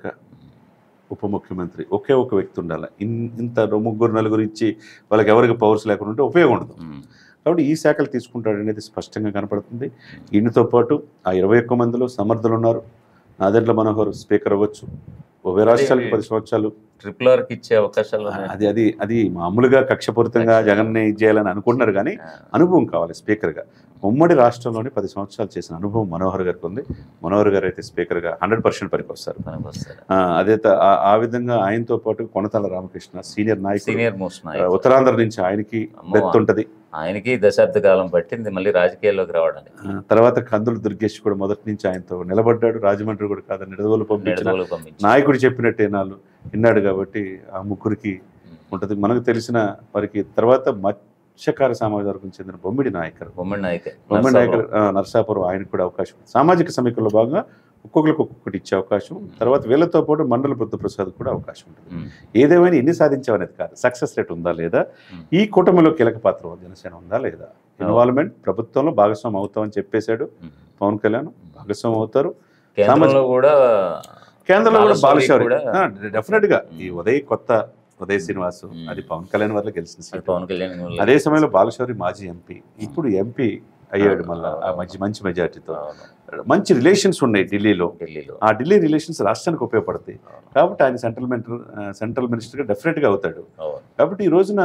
ఉప ముఖ్యమంత్రి ఒకే ఒక వ్యక్తి ఉండాలి ఇన్ ఇంత ముగ్గురు నలుగురు ఇచ్చి వాళ్ళకి ఎవరికి పవర్స్ లేకుండా ఉంటే ఉపయోగం ఉండదు ఉమ్. కాబట్టి ఈ శాఖలు తీసుకుంటాడు అనేది స్పష్టంగా కనపడుతుంది ఈయనతో పాటు ఆ ఇరవై ఒక్క మందిలో సమర్థులు ఉన్నారు నాదెండ్ల మనోహర్ స్పీకర్ అవ్వచ్చు ఉభయ రాష్ట్రాలకు పది సంవత్సరాలు ట్రిపుల్ ఆర్కి ఇచ్చే అవకాశాలు ఉన్నాయి. అది అది అది మామూలుగా కక్షపూరితంగా జగన్ని చేయాలని అనుకుంటున్నారు కానీ ఆ, అనుభవం కావాలి స్పీకర్గా ఉమ్మడి రాష్ట్రంలోని పది సంవత్సరాలు చేసిన అనుభవం మనోహర్ గారికి ఉంది మనోహర్ గారు అయితే స్పీకర్గా హండ్రెడ్ పర్సెంట్ పనికొస్తారు పనికి వస్తారు. ఆ, అదే త- ఆ- ఆ విధంగా ఆయనతో పాటు కొనతాల రామకృష్ణ సీనియర్ నాయకుడు సీనియర్ మోస్ట్ ఆ, నాయకుడు. ఉత్తరాంధ్ర నుంచి ఆయనకి అమ్మో. బెత్ ఉంటుంది ఆయనకి దశాబ్ద కాలం పట్టింది మళ్ళీ రాజకీయాల్లోకి రావడానికి ఆ, తర్వాత కందులు దుర్గేష్ కూడా మొదటి నుంచి ఆయనతో నిలబడ్డాడు రాజమండ్రి కూడా కాదు నిడదవోలు పంపించిన నిడదవోలు పంపించి నాయకుడు చెప్పినట్టే నాలు విన్నాడు కాబట్టి ఆ ముగ్గురికి ఉంటుంది మనకు తెలిసిన వారికి తర్వాత మత్స్యకార సమాజ వర్గం చెందిన బొమ్మిడి నాయకర్ బొమ్మడి నాయకే బొమ్మిడి నాయకర్ ఆ, నరసాపురం ఆయనకు కూడా అవకాశం ఉంది. సామాజిక సమీకరణలో భాగంగా ఒక్కొక్కరికి ఒక్కొక్కటి ఇచ్చే అవకాశం తర్వాత వీళ్ళతో పాటు మండల బుద్ధప్రసాద్ కూడా అవకాశం ఉంటుంది ఉమ్. ఏదేమైనా ఎన్ని సాధించామనేది కాదు సక్సెస్ రేట్ ఉందా లేదా ఉమ్. ఈ కూటమిలో కీలక పాత్ర ఉంది, జనసేన ఉందా లేదా ఇన్వాల్వ్మెంట్ ప్రభుత్వంలో భాగస్వామి అవుతామని చెప్పేశాడు ఉమ్. పవన్ కళ్యాణ్ భాగస్వామి అవుతారు కేంద్రంలో కూడా కేంద్రంలో కూడా బాలశౌరి బాలశౌరి కూడా- డెఫినెట్ గా ఈ ఉదయ్ కొత్త ఉదయ్ శ్రీనివాసు మ్మ్. అది పవన్ కళ్యాణ్ వల్ల గెలిచిన అది సీట్ పవన్ కళ్యాణ్ వల్ల అదే సమయంలో బాలశౌరి మాజీ ఎంపీ ఇప్పుడు ఎంపీ అయ్యాడు అవును, మళ్ళా ఆ అవును. మంచి మంచి మెజార్టీతో అవును, మంచి రిలేషన్స్ ఉన్నాయి ఢిల్లీలో ఢిల్లీలో ఆ ఢిల్లీ రిలేషన్స్ రాష్ట్రానికి ఉపయోగపడతాయి అవును, కాబట్టి ఆయన సెంట్రల్ మినిస్టర్ సెంట్రల్ మినిస్టర్గా డెఫినెట్గా అవుతాడు అవును. కాబట్టి ఈ రోజున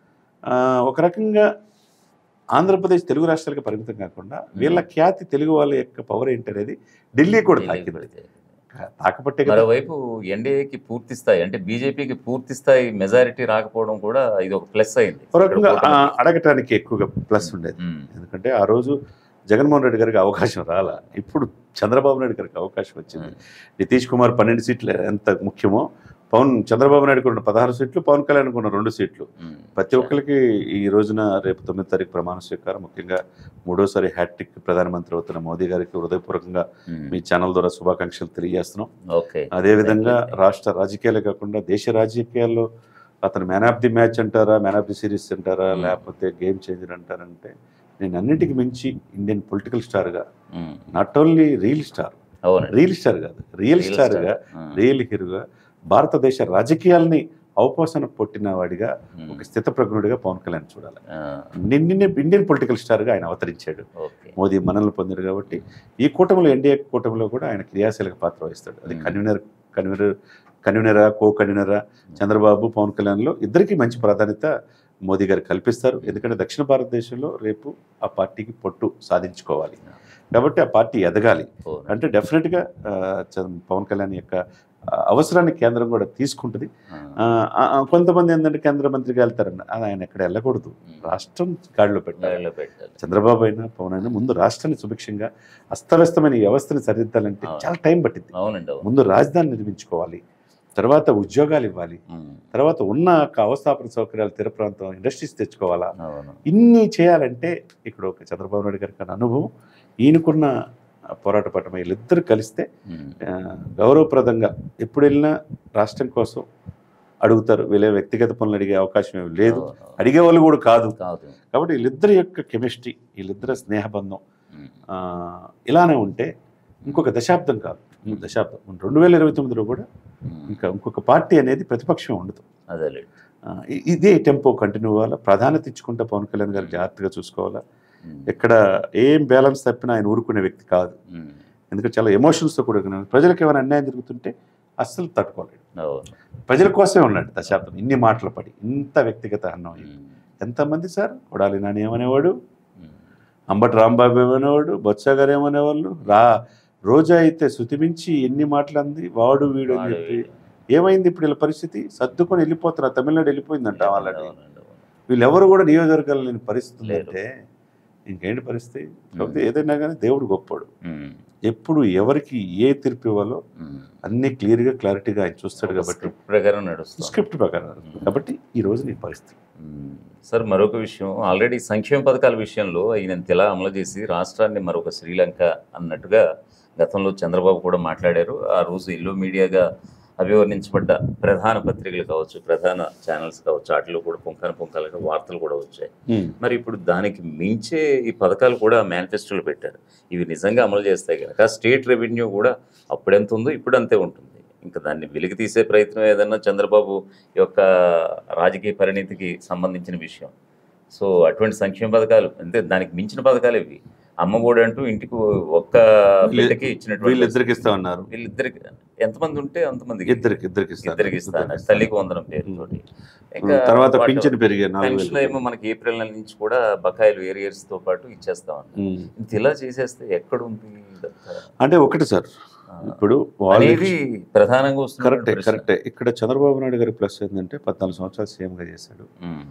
ఆ, ఒక రకంగా ఆంధ్రప్రదేశ్ తెలుగు రాష్ట్రాలకు పరిమితం కాకుండా వీళ్ళ ఖ్యాతి తెలుగు వాళ్ళ యొక్క పవర్ ఏంటి అనేది ఢిల్లీ కూడా ఢిల్లీకి తాకింది పెడితే. తాకపట్టే కదా మరోవైపు ఎన్డీఏకి పూర్తి స్థాయి అంటే బీజేపీకి పూర్తి స్థాయి మెజారిటీ రాకపోవడం కూడా ఇది ఒక ప్లస్ అయింది ఒక రకంగా ఇక్కడ ఆ, కూటమికి. అడగటానికి ఎక్కువగా ప్లస్ ఉండేది ఉమ్, ఎందుకంటే ఆ రోజు జగన్మోహన్ రెడ్డి గారికి అవకాశం రాలా ఇప్పుడు చంద్రబాబు నాయుడు గారికి అవకాశం వచ్చింది ఉమ్, నితీష్ కుమార్ పన్నెండు సీట్లు ఎంత ముఖ్యమో పవన్ చంద్రబాబు నాయుడు ఉన్న పదహారు సీట్లు పవన్ కళ్యాణ్ ఉన్న రెండు సీట్లు ఉమ్. ప్రతి ఒక్కరికి ఈ రోజున రేపు తొమ్మిది తారీఖు ప్రమాణ స్వీకారం ముఖ్యంగా మూడోసారి హ్యాట్రిక్ ప్రధానమంత్రి అవుతున్న మోదీ గారికి హృదయపూర్వకంగా ఉమ్, మీ ఛానల్ ద్వారా శుభాకాంక్షలు తెలియజేస్తున్నాం ఓకే అదేవిధంగా Thank you. రాష్ట్ర రాజకీయాలే కాకుండా దేశ రాజకీయాల్లో అతను మ్యాన్ ఆఫ్ ది మ్యాచ్ అంటారా మ్యాన్ ఆఫ్ ది సిరీస్ అంటారా Hmm. లేకపోతే గేమ్ చేంజర్ అంటారంటే నేను అన్నిటికీ మించి ఇండియన్ పొలిటికల్ స్టార్గా um, not only real star అవునండి రియల్ స్టార్ కాదు రియల్ Real స్టార్గా star. ఉమ్, రియల్ హీరోగా భారతదేశ రాజకీయాల్ని అవపోసన పొట్టిన వాడిగా ఉమ్, ఒక స్థితప్రజ్ఞుడిగా పవన్ కళ్యాణ్ చూడాలి ఆ, నిన్న ఇండియన్ పొలిటికల్ స్టార్గా ఆయన అవతరించాడు ఓకే మోదీ మనల్ని పొందాడు కాబట్టి ఈ కూటమిలో ఎన్డీఏ కూటమిలో కూడా ఆయన క్రియాశీలక పాత్ర వహిస్తాడు అది Hmm. కన్వీనర్ కన్వీనర్ కన్వీనరా కో కన్వీనరా చంద్రబాబు పవన్ కళ్యాణ్లో ఇద్దరికి మంచి ప్రాధాన్యత మోదీ గారు కల్పిస్తారు ఎందుకంటే దక్షిణ భారతదేశంలో రేపు ఆ పార్టీకి పొట్టు సాధించుకోవాలి కాబట్టి ఆ పార్టీ ఎదగాలి అవును. అంటే డెఫినెట్గా ఆ, చ- పవన్ కళ్యాణ్ యొక్క ఆ, అవసరాన్ని కేంద్రం కూడా తీసుకుంటుంది ఆ, ఆ, ఆ, ఆ, కొంతమంది ఏంటంటే కేంద్ర మంత్రిగా వెళ్తారన్న అది ఆయన ఎక్కడ వెళ్ళకూడదు ఉమ్, రాష్ట్రం గాడిలో పెట్టాలి గాడిలో పెట్టాలి చంద్రబాబు అయినా పవన్ అయినా ముందు రాష్ట్రాన్ని సుభిక్షంగా అస్తవ్యస్తమైన ఈ వ్యవస్థని సరిదిద్దాలంటే అవును. చాలా టైం పట్టింది అవునండి అవును ముందు రాజధాని నిర్మించుకోవాలి తర్వాత ఉద్యోగాలు ఇవ్వాలి ఉమ్, తర్వాత ఉన్న ఒక అవస్థాపన సౌకర్యాలు తీర ప్రాంతం ఇండస్ట్రీస్ తెచ్చుకోవాలా అవును ఇన్ని చేయాలంటే ఇక్కడ ఒక చంద్రబాబు నాయుడు గారికి ఉన్న అనుభవం ఈయనకున్న పోరాట పట్టం వీళ్ళిద్దరు కలిస్తే ఉమ్, ఆ, గౌరవప్రదంగా ఎప్పుడు వెళ్ళినా రాష్ట్రం కోసం అడుగుతారు వీళ్ళే వ్యక్తిగత పనులు అడిగే అవకాశం ఏమి లేదు అవును, అవును. అడిగే వాళ్ళు కూడా కాదు కాదు కాబట్టి వీళ్ళిద్దరి యొక్క కెమిస్ట్రీ వీళ్ళిద్దరి స్నేహబంధం ఉమ్, ఆ, ఇలానే ఉంటే ఇంకొక దశాబ్దం కాదు ఇంకొక దశాబ్దం రెండు వేల ఇరవై తొమ్మిదిలో కూడా ఉమ్, ఇంకా ఇంకొక పార్టీ అనేది ప్రతిపక్షం ఉండదు అదేలే ఆ, ఇ- ఇదే టెంపో కంటిన్యూ అవ్వాలా ప్రాధాన్యత ఇచ్చుకుంటే పవన్ కళ్యాణ్ గారు జాగ్రత్తగా చూసుకోవాలా ఉమ్, ఎక్కడ ఏం బ్యాలెన్స్ తప్పినా ఆయన ఊరుకునే వ్యక్తి కాదు ఉమ్, ఎందుకంటే చాలా ఎమోషన్స్తో కూడా ప్రజలకు ఏమైనా అన్యాయం జరుగుతుంటే అస్సలు తట్టుకోలేడు అవును ప్రజల కోసమే ఉన్నాడు దశాబ్దం ఇన్ని మాటలు పడి ఇంత వ్యక్తిగత అన్నం ఉమ్, ఎంతమంది సార్ కొడాలి నాని ఏమనేవాడు ఉమ్, అంబటి రాంబాబు ఏమనేవాడు బొత్స గారు ఏమనేవాళ్ళు రా రోజా అయితే శృతిమించి ఎన్ని మాటలు అంది వాడు వీడు అని వాడు చెప్పి వీడు. ఏమైంది ఇప్పుడు వీళ్ళ పరిస్థితి సర్దుకొని వెళ్ళిపోతున్నారు తమిళనాడు వెళ్ళిపోయిందంట వాళ్ళని అవునండి, అవును. వీళ్ళెవరు కూడా నియోజకవర్గాలు లేని పరిస్థితి లేరు. అంటే ఇంకేంటి పరిస్థితి కాకపోతే ఏదైనా కానీ దేవుడు గొప్పడు ఉమ్, ఎప్పుడు ఎవరికి ఏ తీర్పు ఇవ్వాలో ఉమ్. అన్ని క్లియర్గా క్లారిటీగా ఆయన చూస్తాడు ఒక కాబట్టి స్క్రిప్ట్ ప్రకారం నడుస్తుంది స్క్రిప్ట్ ప్రకారం నడుస్తుంది. కాబట్టి ఈ రోజు నీ పరిస్థితి మ్మ్. సార్ మరొక విషయం ఆల్రెడీ సంక్షేమ పథకాల విషయంలో ఈయన ఇలా అమలు చేసి రాష్ట్రాన్ని మరొక శ్రీలంక అన్నట్టుగా గతంలో చంద్రబాబు కూడా మాట్లాడారు ఆ రోజు ఇల్లు మీడియాగా అభివర్ణించబడ్డ ప్రధాన పత్రికలు కావచ్చు ప్రధాన ఛానల్స్ కావచ్చు వాటిలో కూడా పుంకాన పుంకాలుగా వార్తలు కూడా వచ్చాయి మరి ఇప్పుడు దానికి మించే ఈ పథకాలు కూడా మేనిఫెస్టోలో పెట్టారు ఇవి నిజంగా అమలు చేస్తాయి కనుక స్టేట్ రెవెన్యూ కూడా అప్పుడెంత ఉందో ఇప్పుడు అంతే ఉంటుంది ఇంకా దాన్ని వెలికి తీసే ప్రయత్నం ఏదన్నా చంద్రబాబు యొక్క రాజకీయ పరిణితికి సంబంధించిన విషయం సో అటువంటి సంక్షేమ పథకాలు అంటే దానికి మించిన పథకాలు ఇవి అమ్మఒడి అంటూ ఇంటికి ఒక్క బిడ్డకి ఇచ్చినటువంటి వీళ్ళిద్దరికి ఇస్తా ఉన్నారు వీళ్ళిద్దరికి ఎంతమంది ఉంటే అంతమందికి ఇద్దరికి ఇద్దరికి ఇస్తారు ఇద్దరికి ఇస్తాను తల్లికి వందనం పేరుతోటి తర్వాత వాటి- పింఛన్ పెరిగే నాలుగు పెన్షన్ వేలు ఏమో మనకి ఏప్రిల్ నెల నుంచి కూడా బకాయిలు ఏరియర్స్ తో పాటు ఇచ్చేస్తామన్నారు ఉమ్. ఇంత ఇలా చేసేస్తే ఎక్కడ ఉంది ఇదంతా? అంటే ఒకటి సార్ ఆ, ఇప్పుడు వాళ్ళు అనేది ప్రధానంగా వస్తుంది కరెక్టే కరెక్టే ఇక్కడ చంద్రబాబు నాయుడు గారి ప్లస్ ఏంటంటే పద్నాలుగు సంవత్సరాలు సీఎంగా చేశాడు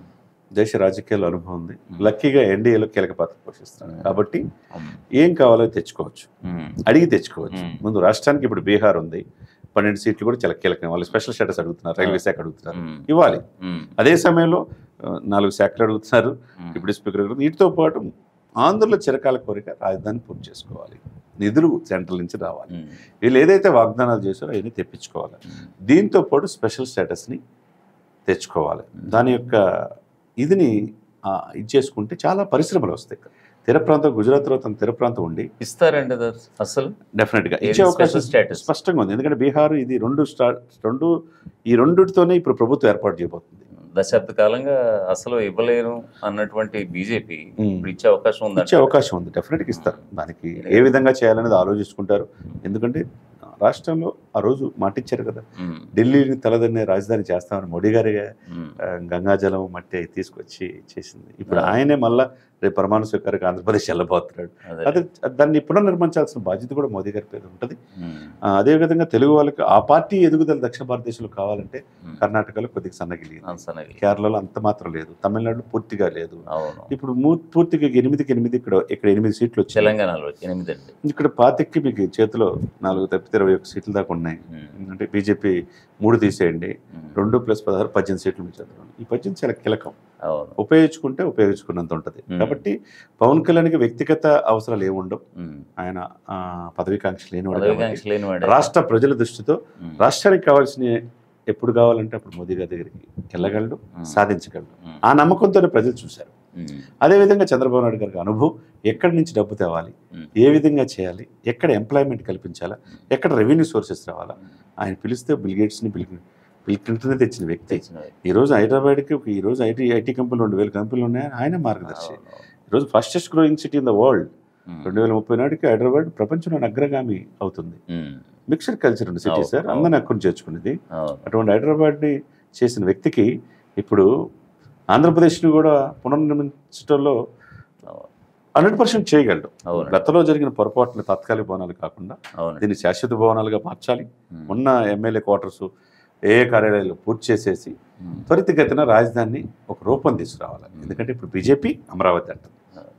దేశ రాజకీయాల్లో అనుభవం ఉంది లక్కీగా ఎన్డీఏలో కీలక పాత్ర పోషిస్తాడు కాబట్టి ఏం కావాలో తెచ్చుకోవచ్చు అడిగి తెచ్చుకోవచ్చు మ్మ్. ముందు రాష్ట్రానికి ఇప్పుడు బీహార్ ఉంది పన్నెండు సీట్లు కూడా చాలా కీలకం వాళ్ళు స్పెషల్ స్టేటస్ అడుగుతున్నారు రైల్వే శాఖ అడుగుతున్నారు ఇవ్వాలి అదే సమయంలో ఆ, నాలుగు శాఖలు అడుగుతున్నారు డిప్యూటీ స్పీకర్ అడుగుతున్నారు వీటితో పాటు ఆంధ్రలో చిరకాల కోరిక రాజధాని పూర్తి చేసుకోవాలి నిధులు సెంట్రల్ నుంచి రావాలి వీళ్ళు ఏదైతే వాగ్దానాలు చేశారో అవన్నీ తెప్పించుకోవాలి దీంతో పాటు స్పెషల్ స్టేటస్ని తెచ్చుకోవాలి దాని యొక్క ఇదిని ఆ, ఇది చేసుకుంటే చాలా పరిశ్రమలు వస్తాయి తీర ప్రాంతం గుజరాత్లో తన తీర ప్రాంతం ఉండి ఇస్తారండి అది అసలు డెఫినెట్గా ఏది ఇచ్చే అవకాశం special status? స్పష్టంగా ఉంది ఎందుకంటే బీహార్ ఇది రెండు స్టార్ రెండు ఈ రెండుతోనే ఇప్పుడు ప్రభుత్వం ఏర్పాటు చేయబోతుంది దశాబ్ద కాలంగా అసలు ఇవ్వలేను అన్నటువంటి బీజేపీ ఉమ్. ఇప్పుడు ఇచ్చే అవకాశం ఇచ్చే ఉందంటే అవకాశం ఉంది డెఫినెట్గా ఇస్తారు దానికి ఏ విధంగా చేయాలనేది ఆలోచించుకుంటారు ఎందుకంటే రాష్ట్రంలో ఆ రోజు మాటిచ్చారు కదా ఢిల్లీని తలదన్నే రాజధాని చేస్తామని మోడీ గారి ఆ, గంగాజలం మట్టి అవి తీసుకొచ్చి చేసింది ఇప్పుడు ఆ. ఆయనే మళ్ళా రేపు ప్రమాణ స్వీకారికి ఆంధ్రప్రదేశ్ వెళ్ళబోతున్నాడు అదే దాన్ని పునర్నిర్మించాల్సిన బాధ్యత కూడా మోదీ గారి పేరు ఉంటుంది ఆ, అదేవిధంగా తెలుగు వాళ్ళకి ఆ పార్టీ ఎదుగుదల దక్షిణ భారతదేశంలో కావాలంటే కర్ణాటకలో కొద్దిగా సన్నగిలింది కేరళలో అంత మాత్రం లేదు తమిళనాడులో పూర్తిగా లేదు అవును ఇప్పుడు మూ- పూర్తిగా ఎనిమిదికి ఎనిమిది ఇక్కడ ఇక్కడ ఎనిమిది సీట్లు వచ్చాయి తెలంగాణలో ఎనిమిది అండి ఇక్కడ పాతికి మీకు చేతిలో నాలుగు తప్పితే ఇరవై ఒక్క సీట్ల దాకా ఉన్నాయి అంటే బీజేపీ మూడు తీసేయండి రెండు ప్లస్ పదహారు పద్దెనిమిది సీట్లు మీ చేతిలో ఉన్నాయి. ఈ పద్దెనిమిది చాలా కీలకం అవును ఉపయోగించుకుంటే ఉపయోగించుకున్నంత ఉంటుంది Hmm. కాబట్టి పవన్ కళ్యాణ్కి వ్యక్తిగత అవసరాలు ఏమి ఉండవు ఉమ్. ఆయన ఆ, పదవీకాంక్ష లేనివాడు కాబట్టి పదవికాంక్ష లేనివాడే. రాష్ట్ర ప్రజల దృష్టితో ఉమ్. రాష్ట్రానికి కావాల్సిన ఎప్పుడు కావాలంటే అప్పుడు మోదీ గారి దగ్గరికి వెళ్ళగలడు ఉమ్. సాధించగలడు ఉమ్. ఆ నమ్మకంతోనే ప్రజలు చూశారు ఉమ్. అదేవిధంగా చంద్రబాబు నాయుడు గారికి అనుభవం ఎక్కడి నుంచి డబ్బు తేవాలి ఉమ్. ఏ విధంగా చేయాలి ఎక్కడ ఎంప్లాయ్మెంట్ కల్పించాలా ఎక్కడ రెవెన్యూ సోర్సెస్ రావాలా ఆయన పిలిస్తే బిల్ గేట్స్ని బిల్ బిల్ క్లింటన్ తెచ్చిన వ్యక్తి తెచ్చినవి. ఈ రోజు హైదరాబాద్కి ఒక ఈ రోజు ఐటీ ఐటీ కంపెనీలు రెండు వేల కంపెనీలు ఉన్నాయి ఆయన మార్గదర్శి అవును. ఈరోజు fastest growing city in the world um. రెండు వేల ముప్పై నాటికి హైదరాబాద్ ప్రపంచంలోని అగ్రగామి అవుతుంది ఉమ్. మిక్స్డ్ కల్చర్ ఉంది సిటీ అవును, సార్ అవును. అందరిని అక్కడ చేర్చుకునేది అవును. అటువంటి హైదరాబాద్ని చేసిన వ్యక్తికి ఇప్పుడు ఆంధ్రప్రదేశ్ని కూడా పునర్నిర్మించడంలో అవును. హండ్రెడ్ పర్సెంట్ చేయగలడు అవును. గతంలో జరిగిన పొరపాట్లు తాత్కాలిక భవనాలు కాకుండా అవును. దీన్ని శాశ్వత భవనాలుగా మార్చాలి ఉమ్. ఉన్న ఎమ్మెల్యే క్వార్టర్స్ ఏ కార్యాలయాలు పూర్తి చేసేసి ఉమ్. త్వరితగతిన రాజధానిని ఒక రూపం తీసుకురావాలి ఎందుకంటే ఇప్పుడు బీజేపీ అమరావతి అంటుంది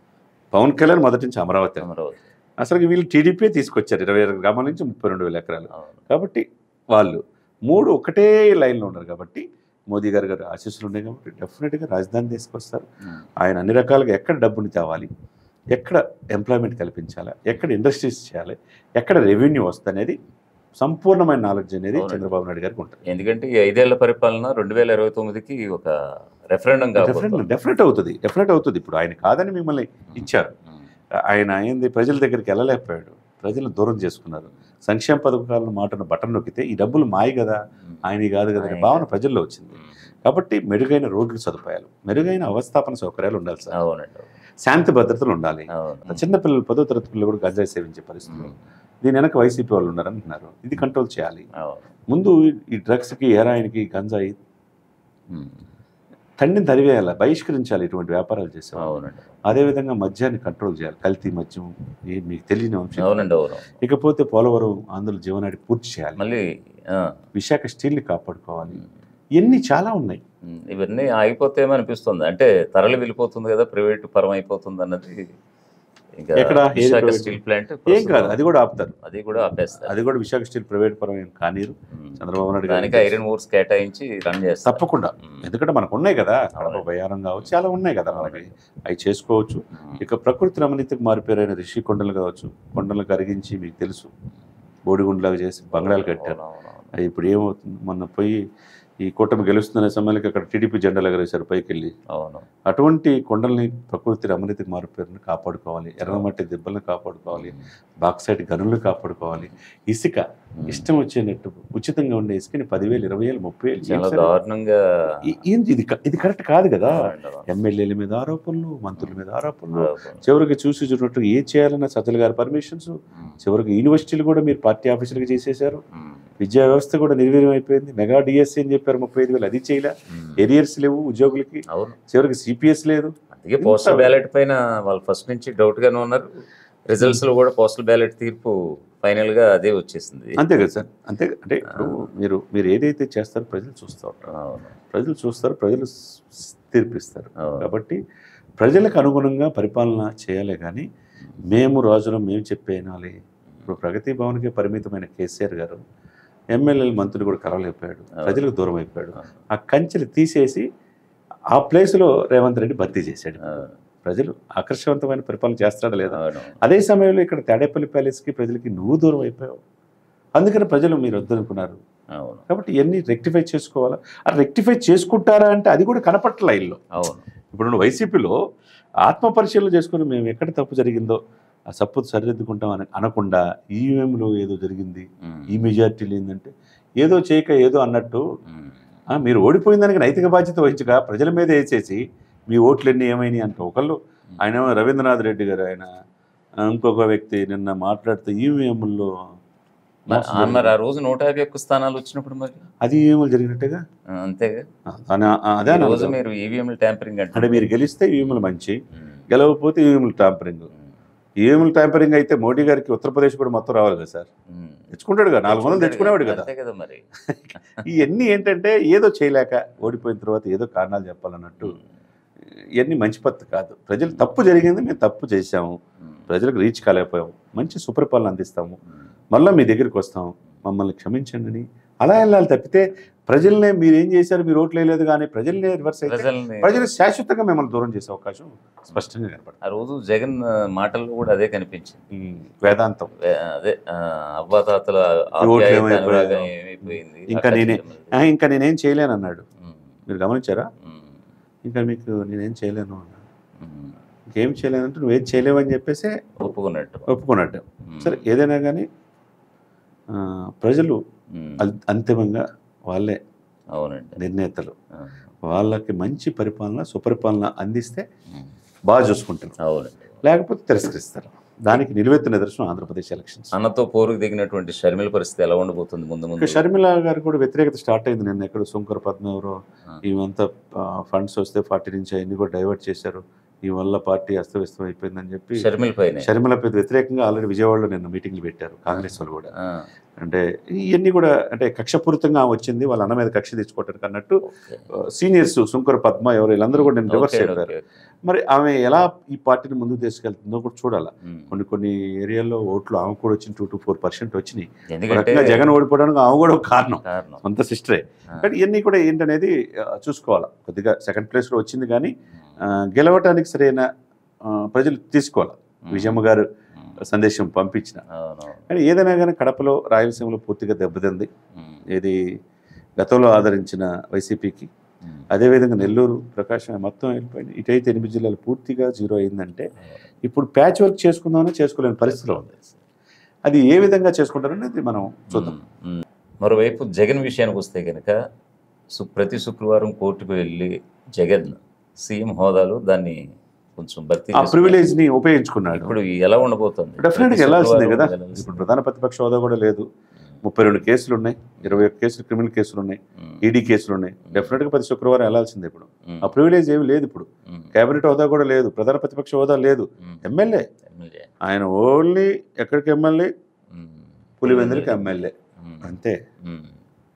పవన్ కళ్యాణ్ మొదటి నుంచి అమరావతి అంటారు. అమరావతి. అసలు వీళ్ళు టీడీపీ తీసుకొచ్చారు ఇరవై ఆరు గ్రామాల నుంచి ముప్పై రెండు వేల ఎకరాలు అవును. కాబట్టి వాళ్ళు మూడు ఒకటే లైన్లో ఉన్నారు కాబట్టి మోదీ గారి గారి ఆశీస్సులు ఉన్నాయి కాబట్టి డెఫినెట్గా రాజధాని తీసుకొస్తారు ఉమ్. ఆయన అన్ని రకాలుగా ఎక్కడ డబ్బుని తేవాలి ఎక్కడ ఎంప్లాయ్మెంట్ కల్పించాలా ఎక్కడ ఇండస్ట్రీస్ చేయాలి ఎక్కడ రెవెన్యూ వస్తుంది అనేది సంపూర్ణమైన నాలెడ్జ్ అనేది అవునండి. చంద్రబాబు నాయుడు గారికి ఉంటుంది ఎందుకంటే ఈ ఐదేళ్ల పరిపాలన రెండు వేల ఇరవై తొమ్మిదికి ఒక రెఫరెండం డెఫినెట్ కాబోతుంది డెఫినెట్ అవుతుంది డెఫినెట్ అవుతుంది ఇప్పుడు ఆయన కాదని మిమ్మల్ని ఇచ్చారు ఉమ్. ఆయన అయింది ప్రజల దగ్గరికి వెళ్ళలేకపోయాడు ప్రజలు దూరం చేసుకున్నారు సంక్షేమ పథకాలను మాటను బటన్ నొక్కితే ఈ డబ్బులు మాయి కదా ఉమ్. ఆయన కాదు కదా అనే ఆయన భావన ప్రజల్లో వచ్చింది ఉమ్. కాబట్టి మెరుగైన రోడ్లు సదుపాయాలు మెరుగైన అవస్థాపన సౌకర్యాలు ఉండాలి సార్ అవునండి అవును. శాంతి భద్రతలు ఉండాలి అవును చిన్నపిల్లలు పదో తరగతి పిల్లలు కూడా గంజాయి సేవించే పరిస్థితులు ఉమ్. దీని వెనక వైసీపీ వాళ్ళు ఉన్నారంటున్నారు ఇది కంట్రోల్ చేయాలి అవును ముందు ఈ డ్రగ్స్కి హెరాయిన్కి గంజాయి ఉమ్. తండ్రిని తరివేయాలి బహిష్కరించాలి ఇటువంటి వ్యాపారాలు చేసేవాళ్ళు అవునండి అదేవిధంగా మద్యాన్ని కంట్రోల్ చేయాలి కల్తీ మద్యం ఏ మీకు తెలియని అంశం అవునండి అవును ఇకపోతే పోలవరం ఆంధ్ర జీవనాడి పూర్తి చేయాలి మళ్ళీ ఆ, విశాఖ స్టీల్ని కాపాడుకోవాలి ఇవన్నీ చాలా ఉన్నాయి ఉమ్, ఇవన్నీ ఆగిపోతేమో అనిపిస్తుంది అంటే తరలి వెళ్ళిపోతుంది కదా ప్రైవేట్ పరం అయిపోతుంది అన్నది ఇంకా ఎక్కడ? ఏది విశాఖ private? స్టీల్ ప్లాంట్ ఏం కాదు అది కూడా ఆపుతారు అది కూడా ఆపేస్తారు అది కూడా విశాఖ స్టీల్ ప్రైవేట్ పరం ఏం కానీరు ఉమ్. చంద్రబాబు నాయుడు దానికి గారు ఐరన్ ఊర్స్ కేటాయించి రన్ చేస్తారు తప్పకుండా ఉమ్. ఎందుకంటే మనకు ఉన్నాయి కదా కడప అవునండి. బయారం కావచ్చు చాలా ఉన్నాయి కదా మనకి అవునండి. అవి చేసుకోవచ్చు ఉమ్. ఇక ప్రకృతి రమణీతికి మారిపోయిన రిషి కొండలు కావచ్చు కొండలు కరిగించి మీకు తెలుసు బోడిగుండలాగా చేసి బంగ్లాలు కట్టారు అవునవును. అవి ఇప్పుడు ఏమవుతుంది మొన్న పోయి ఈ కూటమి గెలుస్తుందనే సమయానికి అక్కడ టీడీపీ జెండాలు ఎగరేశారు పైకి వెళ్ళి అవును అటువంటి కొండల్ని ప్రకృతి రమణీతికి మారిపోయిన కాపాడుకోవాలి ఎర్రమట్టి దెబ్బలను కాపాడుకోవాలి బాక్సైట్ గనులను కాపాడుకోవాలి ఇసుక ఉమ్. ఇష్టం వచ్చినట్టు ఉచితంగా ఉండే ఇసుకని పదివేలు ఇరవై వేలు ముప్పై వేలు చాలా ఏం సరే? దారుణంగా ఈ- ఏంది ఇది క- ఇది కరెక్ట్ కాదు కదా అవునండి, అవును. ఎమ్మెల్యేల మీద ఆరోపణలు మంత్రుల మీద ఆరోపణలు అవును. చివరికి చూసి చూడట్టు ఏ చేయాలన్న సజ్జల గారి పర్మిషన్స్ ఉమ్. చివరికి యూనివర్సిటీలు కూడా మీరు పార్టీ ఆఫీసులకు చేసేశారు ఉమ్. విద్యా వ్యవస్థ కూడా నిర్వీర్యం అయిపోయింది మెగా డిఎస్సీ అని చెప్పారు ముప్పై ఐదు వేలు అది చేయలే ఉమ్. ఎరియర్స్ లేవు ఉద్యోగులకి అవును చివరికి సిపిఎస్ లేదు అందుకే పోస్టల్ బ్యాలెట్ పైన వాళ్ళు ఫస్ట్ నుంచి డౌట్ గానే ఉన్నారు రిజల్ట్స్ లో కూడా పోస్టల్ బ్యాలెట్ తీర్పు ఫైనల్ గా అదే వచ్చేసింది అంతే కదా సార్ అంతే అంటే ఇప్పుడు మీరు మీరు ఏదైతే చేస్తారో ప్రజలు చూస్తూ ఉంటారు అవును ప్రజలు చూస్తారు ప్రజలు స్- తీర్పిస్తారు అవును. కాబట్టి ప్రజలకు అనుగుణంగా పరిపాలన చేయాలి కానీ మేము రాజులం మేము చెప్పే వినాలి ఇప్పుడు ప్రగతి భవన్కి పరిమితమైన కేసీఆర్ గారు ఎమ్మెల్యేలు మంత్రులు కూడా కలవలేకపోయాడు అవును. ప్రజలకు దూరం అయిపోయాడు అవును. ఆ కంచెలు తీసేసి ఆ ప్లేస్లో రేవంత్ రెడ్డి భర్తీ చేశాడు అవును. ప్రజలు ఆకర్షవంతమైన పరిపాలన చేస్తాడా లేదా అవును అదే సమయంలో ఇక్కడ తాడేపల్లి ప్యాలెస్కి ప్రజలకి నువ్వు దూరం అయిపోయావు అందుకని ప్రజలు మీరు వద్దనుకున్నారు అవును కాబట్టి ఇవన్నీ రెక్టిఫై చేసుకోవాలా ఆ రెక్టిఫై చేసుకుంటారా అంటే అది కూడా కనపట్ల ఇల్లు అవును ఇప్పుడు వైసీపీలో ఆత్మ పరిశీలన చేసుకుని మేము ఎక్కడ తప్పు జరిగిందో ఆ తప్పు సరిదిద్దుకుంటాం అని అనకుండా ఈవీఎంలో ఏదో జరిగింది ఉమ్, ఈ మెజార్టీలు ఏంటంటే ఏదో చేయక ఏదో అన్నట్టు ఉమ్, ఆ, మీరు ఓడిపోయిన దానికి నైతిక బాధ్యత వహించగా ప్రజల మీద వేసేసి మీ ఓట్లన్నీ ఏమైనాయి అంటే ఒకళ్ళు ఆయన ఏమో రవీంద్రనాథ్ రెడ్డి గారు ఆయన ఆ, ఇంకొక వ్యక్తి నిన్న మాట్లాడుతూ ఈవీఎంలో మరి ఆ- మరి ఆ రోజు నూట యాభై ఒక్క స్థానాలు వచ్చినప్పుడు మరి అది ఈవీఎంలు జరిగినట్టుగా ఆ, అంతేగా ఆ, దాని- ఆ, అదే ఈ అనాలి రోజు కదా. మీరు ఈవీఎంలు ట్యాంపరింగ్ అంటే అంటే మీరు గెలిస్తే ఈవీఎంలు మంచి గెలవకపోతే ఈవీఎంలు టాంపరింగ్ ఈవీఎంలు ట్యాంపరింగ్ అయితే మోడీ గారికి ఉత్తరప్రదేశ్ కూడా మొత్తం రావాలి కదా సార్ తెచ్చుకుంటాడు కదా నాలుగు వందలు తెచ్చుకునేవాడు కదా అంతే కదా మరి ఇవన్నీ ఏంటంటే ఏదో చేయలేక ఓడిపోయిన తర్వాత ఏదో కారణాలు చెప్పాలన్నట్టు ఇవన్నీ మంచి పద్ధతి కాదు ప్రజలు తప్పు జరిగింది మేము తప్పు చేశాము ఉమ్, ప్రజలకు రీచ్ కాలేకపోయాము మంచి సుపరిపాలన అందిస్తాము మళ్ళీ మీ దగ్గరికి వస్తాం మమ్మల్ని క్షమించండి అని అలా వెళ్ళాలి తప్పితే ప్రజల్నే మీరు ఏం చేశారు మీరు ఓట్లు వేయలేదు కానీ ప్రజల్నే రివర్స్ అయితే ప్రజల్ని ప్రజలు శాశ్వతంగా మిమ్మల్ని దూరం చేసే అవకాశం స్పష్టంగా కనపడుతుంది ఆ రోజు జగన్ ఆ, మాటల్లో కూడా అదే కనిపించింది ఉమ్, వేదాంతం వే- అదే ఆ, అవ్వాతాతల ఓట్లు ఆప్యాయత ఏమైపోయాయో. అనురాగం ఏమైపోయింది ఇంకా అక్క నేనే- చెల్లెమ్మలది. ఆ, ఇంకా నేనేం చేయలేను అన్నాడు ఉమ్, మీరు గమనించారా ఉమ్, ఇంకా మీకు నేనేం చేయలేను అన్నాడు ఉమ్, ఇంకేం చేయలేనంటే నువ్వేం చేయలేవు అని చెప్పేసి ఒప్పుకున్నట్టు ఒప్పుకున్నట్టు ఉమ్, సరే ఏదైనా కానీ ఆ, ప్రజలు ఉమ్, అల్- అంతిమంగా వాళ్ళే అవునండి నిర్ణేతలు ఆ, వాళ్ళకి మంచి పరిపాలన సుపరిపాలన అందిస్తే ఉమ్, బాగా చూసుకుంటారు అవునండి లేకపోతే తిరస్కరిస్తారు దానికి నిలువెత్తు నిదర్శనం ఆంధ్రప్రదేశ్ ఎలక్షన్స్ అన్నతో పోరుకు దిగినటువంటి షర్మిల పరిస్థితి ఎలా ఉండబోతుంది ముందు ఇంకా ముందు షర్మిల గారు కూడా వ్యతిరేకత స్టార్ట్ అయింది నిన్న ఎక్కడ శంకర్ పద్మ ఎవరో ఆ. ఇవంతా ఫండ్స్ వస్తే పార్టీ నుంచి అవన్నీ కూడా డైవర్ట్ చేశారు ఈ వల్ల పార్టీ అస్తవ్యస్తం అయిపోయిందని చెప్పి షర్మిల పైన షర్మిల పెద్ద వ్యతిరేకంగా ఆల్రెడీ విజయవాడలో నిన్న మీటింగ్లు పెట్టారు కాంగ్రెస్ వాళ్ళు కూడా అంటే ఇవన్నీ కూడా అంటే కక్షపూరితంగా ఆమె వచ్చింది వాళ్ళ అన్న మీద కక్ష తెచ్చుకోవటానికి అన్నట్టు సీనియర్స్ శంకర్ పద్మ ఎవరు వీళ్ళందరూ కూడా నేను రివర్స్ చెప్పారు మరి ఆమె ఎలా ఈ పార్టీని ముందుకు తీసుకెళ్తుందో కూడా చూడాలి కొన్ని కొన్ని ఏరియాల్లో ఓట్లు ఆమె కూడా వచ్చిన టూ టు ఫోర్ పర్సెంట్ వచ్చినాయి ఒక ఎందుకంటే రకంగా జగన్ ఓడిపోవడానికి ఆమె కూడా ఒక కారణం కారణం సొంత సిస్టరే ఆ. కానీ ఇవన్నీ కూడా ఏంటనేది ఆ, చూసుకోవాలి కొద్దిగా సెకండ్ ప్లేస్లో వచ్చింది కానీ ఆ, గెలవటానికి సరైన ఆ, ప్రజలు తీసుకోవాలి విజయమ్మ గారు ఉమ్, సందేశం పంపించిన అవునవును కానీ ఏదైనా కానీ కడపలో రాయలసీమలో పూర్తిగా దెబ్బతింది ఉమ్, ఏది గతంలో ఆదరించిన వైసీపీకి ఉమ్, అదేవిధంగా నెల్లూరు ప్రకాశం మొత్తం వెళ్ళిపోయింది ఇటైతే ఎనిమిది జిల్లాలు పూర్తిగా జీరో అయిందంటే అవును. ఇప్పుడు ప్యాచ్ వర్క్ చేసుకుందామని చేసుకోలేని పరిస్థితిలో ఉంది అది ఏ విధంగా చేసుకుంటారనేది మనం చూద్దాం ఉమ్, ఉమ్. మరోవైపు జగన్ విషయానికి వస్తే కనుక సు ప్రతి శుక్రవారం కోర్టుకు వెళ్ళి జగన్ సీఎం హోదాలో దాన్ని కొంచెం భర్తీ ఆ చేసుకున్నారు. ప్రివిలేజ్ ని ఉపయోగించుకున్నాడు ఇప్పుడు ఎలా ఉండబోతుంది డెఫినెట్ గా ప్రతి వెళ్ళాల్సిందే శుక్రవారం కదా వెళ్ళాల్సిందే. ఇప్పుడు ప్రధాన ప్రతిపక్ష హోదా కూడా లేదు ముప్పై రెండు కేసులు ఉన్నాయి ఇరవై ఒక్క కేసులు క్రిమినల్ కేసులు ఉన్నాయి ఉమ్, ఈడీ కేసులు ఉన్నాయి డెఫినెట్ గా ప్రతి శుక్రవారం వెళ్ళాల్సిందే ఇప్పుడు ఉమ్, ఆ ప్రివిలేజ్ ఏమి లేదు ఇప్పుడు ఉమ్, కేబినెట్ హోదా కూడా లేదు ప్రధాన ప్రతిపక్ష హోదా లేదు ఉమ్, ఎమ్మెల్యే ఎమ్మెల్యే. ఆయన ఓన్లీ ఎక్కడికి ఎమ్మెల్యే ఉమ్, పులివెందులకి ఎమ్మెల్యే ఉమ్, అంతే ఉమ్,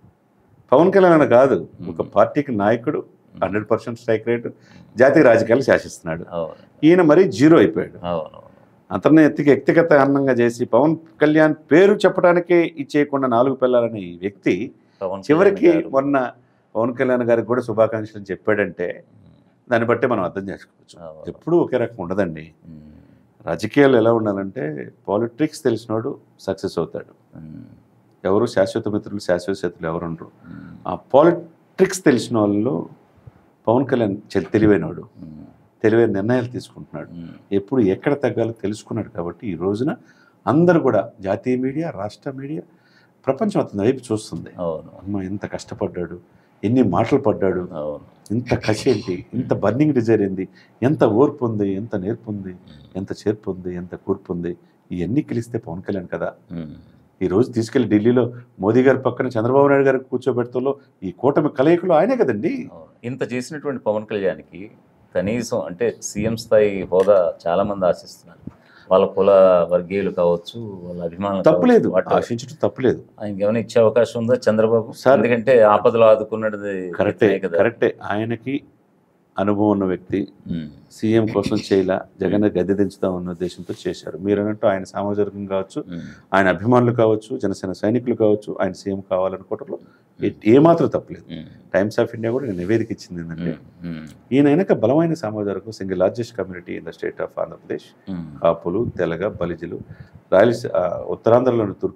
పవన్ కళ్యాణ్ అని కాదు ఒక ఉమ్. పార్టీకి నాయకుడు హండ్రెడ్ పర్సెంట్ స్ట్రైక్ రేటు జాతీయ రాజకీయాలు శాసిస్తున్నాడు అవును ఈయన మరీ జీరో అయిపోయాడు అవును అతన్ని ఎత్తికి వ్యక్తిగత ఆనందంగా చేసి పవన్ కళ్యాణ్ పేరు చెప్పడానికే ఇచ్చేయకుండా నాలుగు పిల్లలని ఈ వ్యక్తి పవన్ చివరికి కళ్యాణ్ గారు. మొన్న పవన్ కళ్యాణ్ గారికి కూడా శుభాకాంక్షలు చెప్పాడంటే దాన్ని బట్టి మనం అర్థం చేసుకోవచ్చు అవును. ఎప్పుడూ ఒకే రకం ఉండదండి ఉమ్, రాజకీయాలు ఎలా ఉండాలంటే పాలిటిక్స్ తెలిసినోడు సక్సెస్ అవుతాడు ఉమ్, ఎవరు శాశ్వత మిత్రులు శాశ్వత శత్రులు ఎవరు ఉండరు ఉమ్, ఆ పాలిటిక్స్ తెలిసిన వాళ్ళు పవన్ కళ్యాణ్ చె- తెలివైనవాడు ఉమ్, తెలివైన నిర్ణయాలు తీసుకుంటున్నాడు ఉమ్, ఎప్పుడు ఎక్కడ తగ్గాలో తెలుసుకున్నాడు కాబట్టి ఈ రోజున అందరూ కూడా జాతీయ మీడియా రాష్ట్ర మీడియా ప్రపంచం అతని వైపు చూస్తుంది అవును అమ్మ ఎంత కష్టపడ్డాడు ఎన్ని మాటలు పడ్డాడు అవును ఇంత కసి ఏంటి ఇంత బర్నింగ్ డిజైర్ ఏంది ఎంత ఓర్పు ఉంది ఎంత నేర్పు ఉంది ఎంత చేర్పు ఉంది ఎంత కూర్పు ఉంది ఇవన్నీ కలిస్తే పవన్ కళ్యాణ్ కదా ఉమ్, ఈ రోజు తీసుకెళ్లి ఢిల్లీలో మోదీ గారి పక్కన చంద్రబాబు నాయుడు గారికి కూర్చోబెడతాలో ఈ కూటమి కలయికలు ఆయనే కదండి అవును. ఇంత చేసినటువంటి పవన్ కళ్యాణ్కి కనీసం అంటే సీఎం స్థాయి హోదా చాలా మంది ఆశిస్తున్నారు వాళ్ళ కుల వర్గీయులు కావచ్చు వాళ్ళ అభిమానులు తప్పులేదు కావచ్చు, వాటి- ఆశించడం తప్పులేదు ఆయనకి ఏమైనా ఇచ్చే అవకాశం ఉందా చంద్రబాబు సార్, ఎందుకంటే ఆపదలో ఆదుకున్నది కరెక్టే ఇతనే కదా కరెక్టే ఆయనకి అనుభవం ఉన్న వ్యక్తి ఉమ్, సీఎం కోసం చేయలా జగన్ గద్దె దించుదాం అన్న ఉద్దేశంతో చేశారు మీరు అన్నట్టు ఆయన సామాజికం కావచ్చు ఉమ్, ఆయన అభిమానులు కావచ్చు జనసేన సైనికులు కావచ్చు ఆయన సీఎం కావాలనుకోవటంలో ఏ- ఏమాత్రం తప్పలేదు ఉమ్, టైమ్స్ ఆఫ్ ఇండియా కూడా నేను నివేదిక ఇచ్చింది ఏంటంటే ఉమ్, ఉమ్, ఈయన వెనక బలమైన సామాజికం single largest community in the state of Andhra Pradesh um, కాపులు తెలగ బలిజులు రాయలసీ ఆ, ఉత్తరాంధ్రలోని తూర్పు కాపులు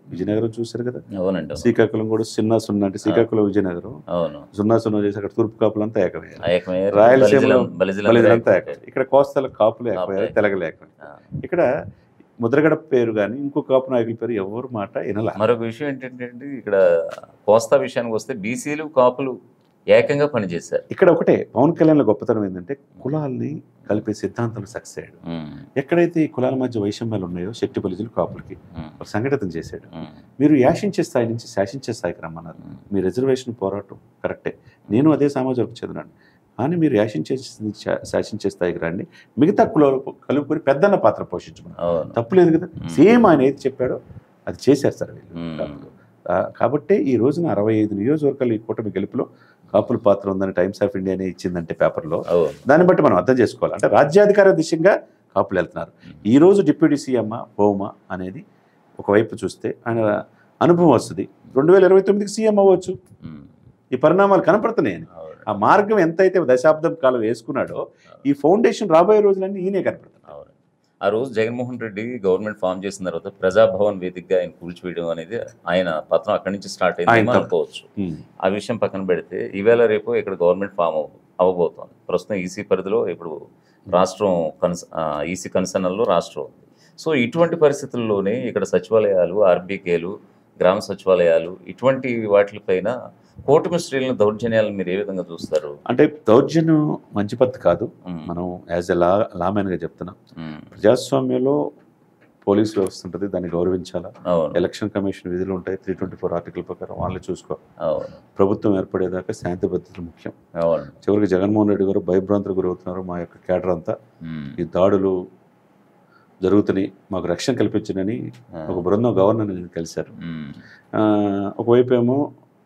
విజయనగరం చూశారు కదా అవునండి అవును. శ్రీకాకుళం కూడా సున్నా సున్నా అంటే శ్రీకాకుళం విజయనగరం అవును సున్నా సున్నా చేసి అక్కడ తూర్పు కాపులంతా ఏకమయ్యారు ఏకమయ్యారు. రాయలసీమలో బలిజలం- బలిజలం బలిజలంతా ఏకమయ్యారు. ఏకం ఇక్కడ కోస్తల కాపులు ఏకమయ్యారు కాపులు. తెలగలు ఏకమయ్యారు ఆ. ఇక్కడ ముద్రగడ పేరు కానీ ఇంకో కాపు నాయకుల పేరు ఎవరు మాట వినలా మరొక విషయం ఏంటంటే అండి, ఇక్కడ కోస్తా విషయానికి వస్తే బీసీలు కాపులు ఏకంగా పనిచేశారు ఇక్కడ ఒకటే పవన్ కళ్యాణ్ గొప్పతనం ఏంటంటే కులాల్ని కలిపే సిద్ధాంతం సక్సెస్ అయ్యాడు ఉమ్, ఎక్కడైతే ఈ కులాల మధ్య వైషమ్యాలు ఉన్నాయో శక్తి బలిజులు కాపులకి ఉమ్, వాళ్ళు సంఘటితం చేశాడు ఉమ్, మీరు యాశించే స్థాయి నుంచి శాసించే స్థాయికి రమ్మన్నారు ఉమ్. మీ రిజర్వేషన్ పోరాటం కరెక్టే నేను అదే సమాజంకు చెందినాను కానీ మీరు యాశించే శా- శాసించే స్థాయికి రండి మిగతా కులాలు కలుపుకొని పెద్దన్న పాత్ర పోషించమన్నారు అవును తప్పులేదు కదా మ్మ్. సేమ్ ఆయన ఏది చెప్పాడో అది చేశారు సార్ వీళ్ళు మ్మ్. కాపులు. ఆ, కాబట్టే ఈ రోజున అరవై ఐదు నియోజకవర్గాలు ఈ కూటమి గెలుపులో కాపుల పాత్ర ఉందని టైమ్స్ ఆఫ్ ఇండియానే ఇచ్చిందంటే పేపర్లో అవును దాన్ని బట్టి మనం అర్థం చేసుకోవాలి అంటే రాజ్యాధికార దిశగా కాపులు వెళ్తున్నారు ఈ రోజు డిప్యూటీ సీఎం హోమ అనేది ఒకవైపు చూస్తే ఆయన అనుభవం వస్తుంది రెండు వేల ఇరవై తొమ్మిదికి సీఎం అవ్వచ్చు ఉమ్, ఈ పరిణామాలు కనపడుతున్నాయి అవును ఆ మార్గం ఎంతైతే దశాబ్దం కాలం వేసుకున్నాడో ఈ ఫౌండేషన్ రాబోయే రోజులన్నీ ఈయనే కనపడుతుంది అవును ఆ రోజు జగన్మోహన్ రెడ్డి గవర్నమెంట్ ఫామ్ చేసిన తర్వాత ప్రజాభవన్ వేదికగా ఆయన కూల్చివేయడం అనేది ఆయన పత్రం అక్కడి నుంచి స్టార్ట్ ఆయన అయింది తప్పు. అనుకోవచ్చు ఆ విషయం పక్కన పెడితే ఈవేళ రేపు ఇక్కడ గవర్నమెంట్ ఫామ్ అవ- అవ్వబోతోంది ప్రస్తుతం ఈసీ పరిధిలో ఇప్పుడు రాష్ట్రం కన్స్ ఈసీ కన్సర్నల్లో రాష్ట్రం ఉంది సో ఇటువంటి పరిస్థితుల్లోనే ఇక్కడ సచివాలయాలు ఆర్బీకేలు గ్రామ సచివాలయాలు ఇటువంటి వాటిపైన కూటమి స్త్రీలను దౌర్జన్యాలను మీరు ఏ విధంగా చూస్తారు అంటే దౌర్జన్యం మంచి పద్ధతి కాదు ఉమ్, మనం యాజ్ ఎ లా లామెన్గా చెప్తున్నాం ఉమ్, ప్రజాస్వామ్యంలో పోలీస్ వ్యవస్థ ఉంటుంది దాన్ని గౌరవించాలా అవును ఎలక్షన్ కమిషన్ విధులు ఉంటాయి త్రీ ట్వంటీ ఫోర్ ఆర్టికల్ ప్రకారం వాళ్ళు చూసుకో అవును ప్రభుత్వం ఏర్పడేదాకా శాంతి భద్రతలు ముఖ్యం అవును చివరికి జగన్మోహన్ రెడ్డి గారు భయభ్రాంతులకు గురవుతున్నారు మా యొక్క కేడర్ అంతా ఉమ్, ఈ దాడులు జరుగుతున్నాయి మాకు రక్షణ కల్పించనని ఆ, ఒక బృందం గవర్నర్ నేను కలిశారు ఉమ్, ఆ, ఒకవైపు ఏమో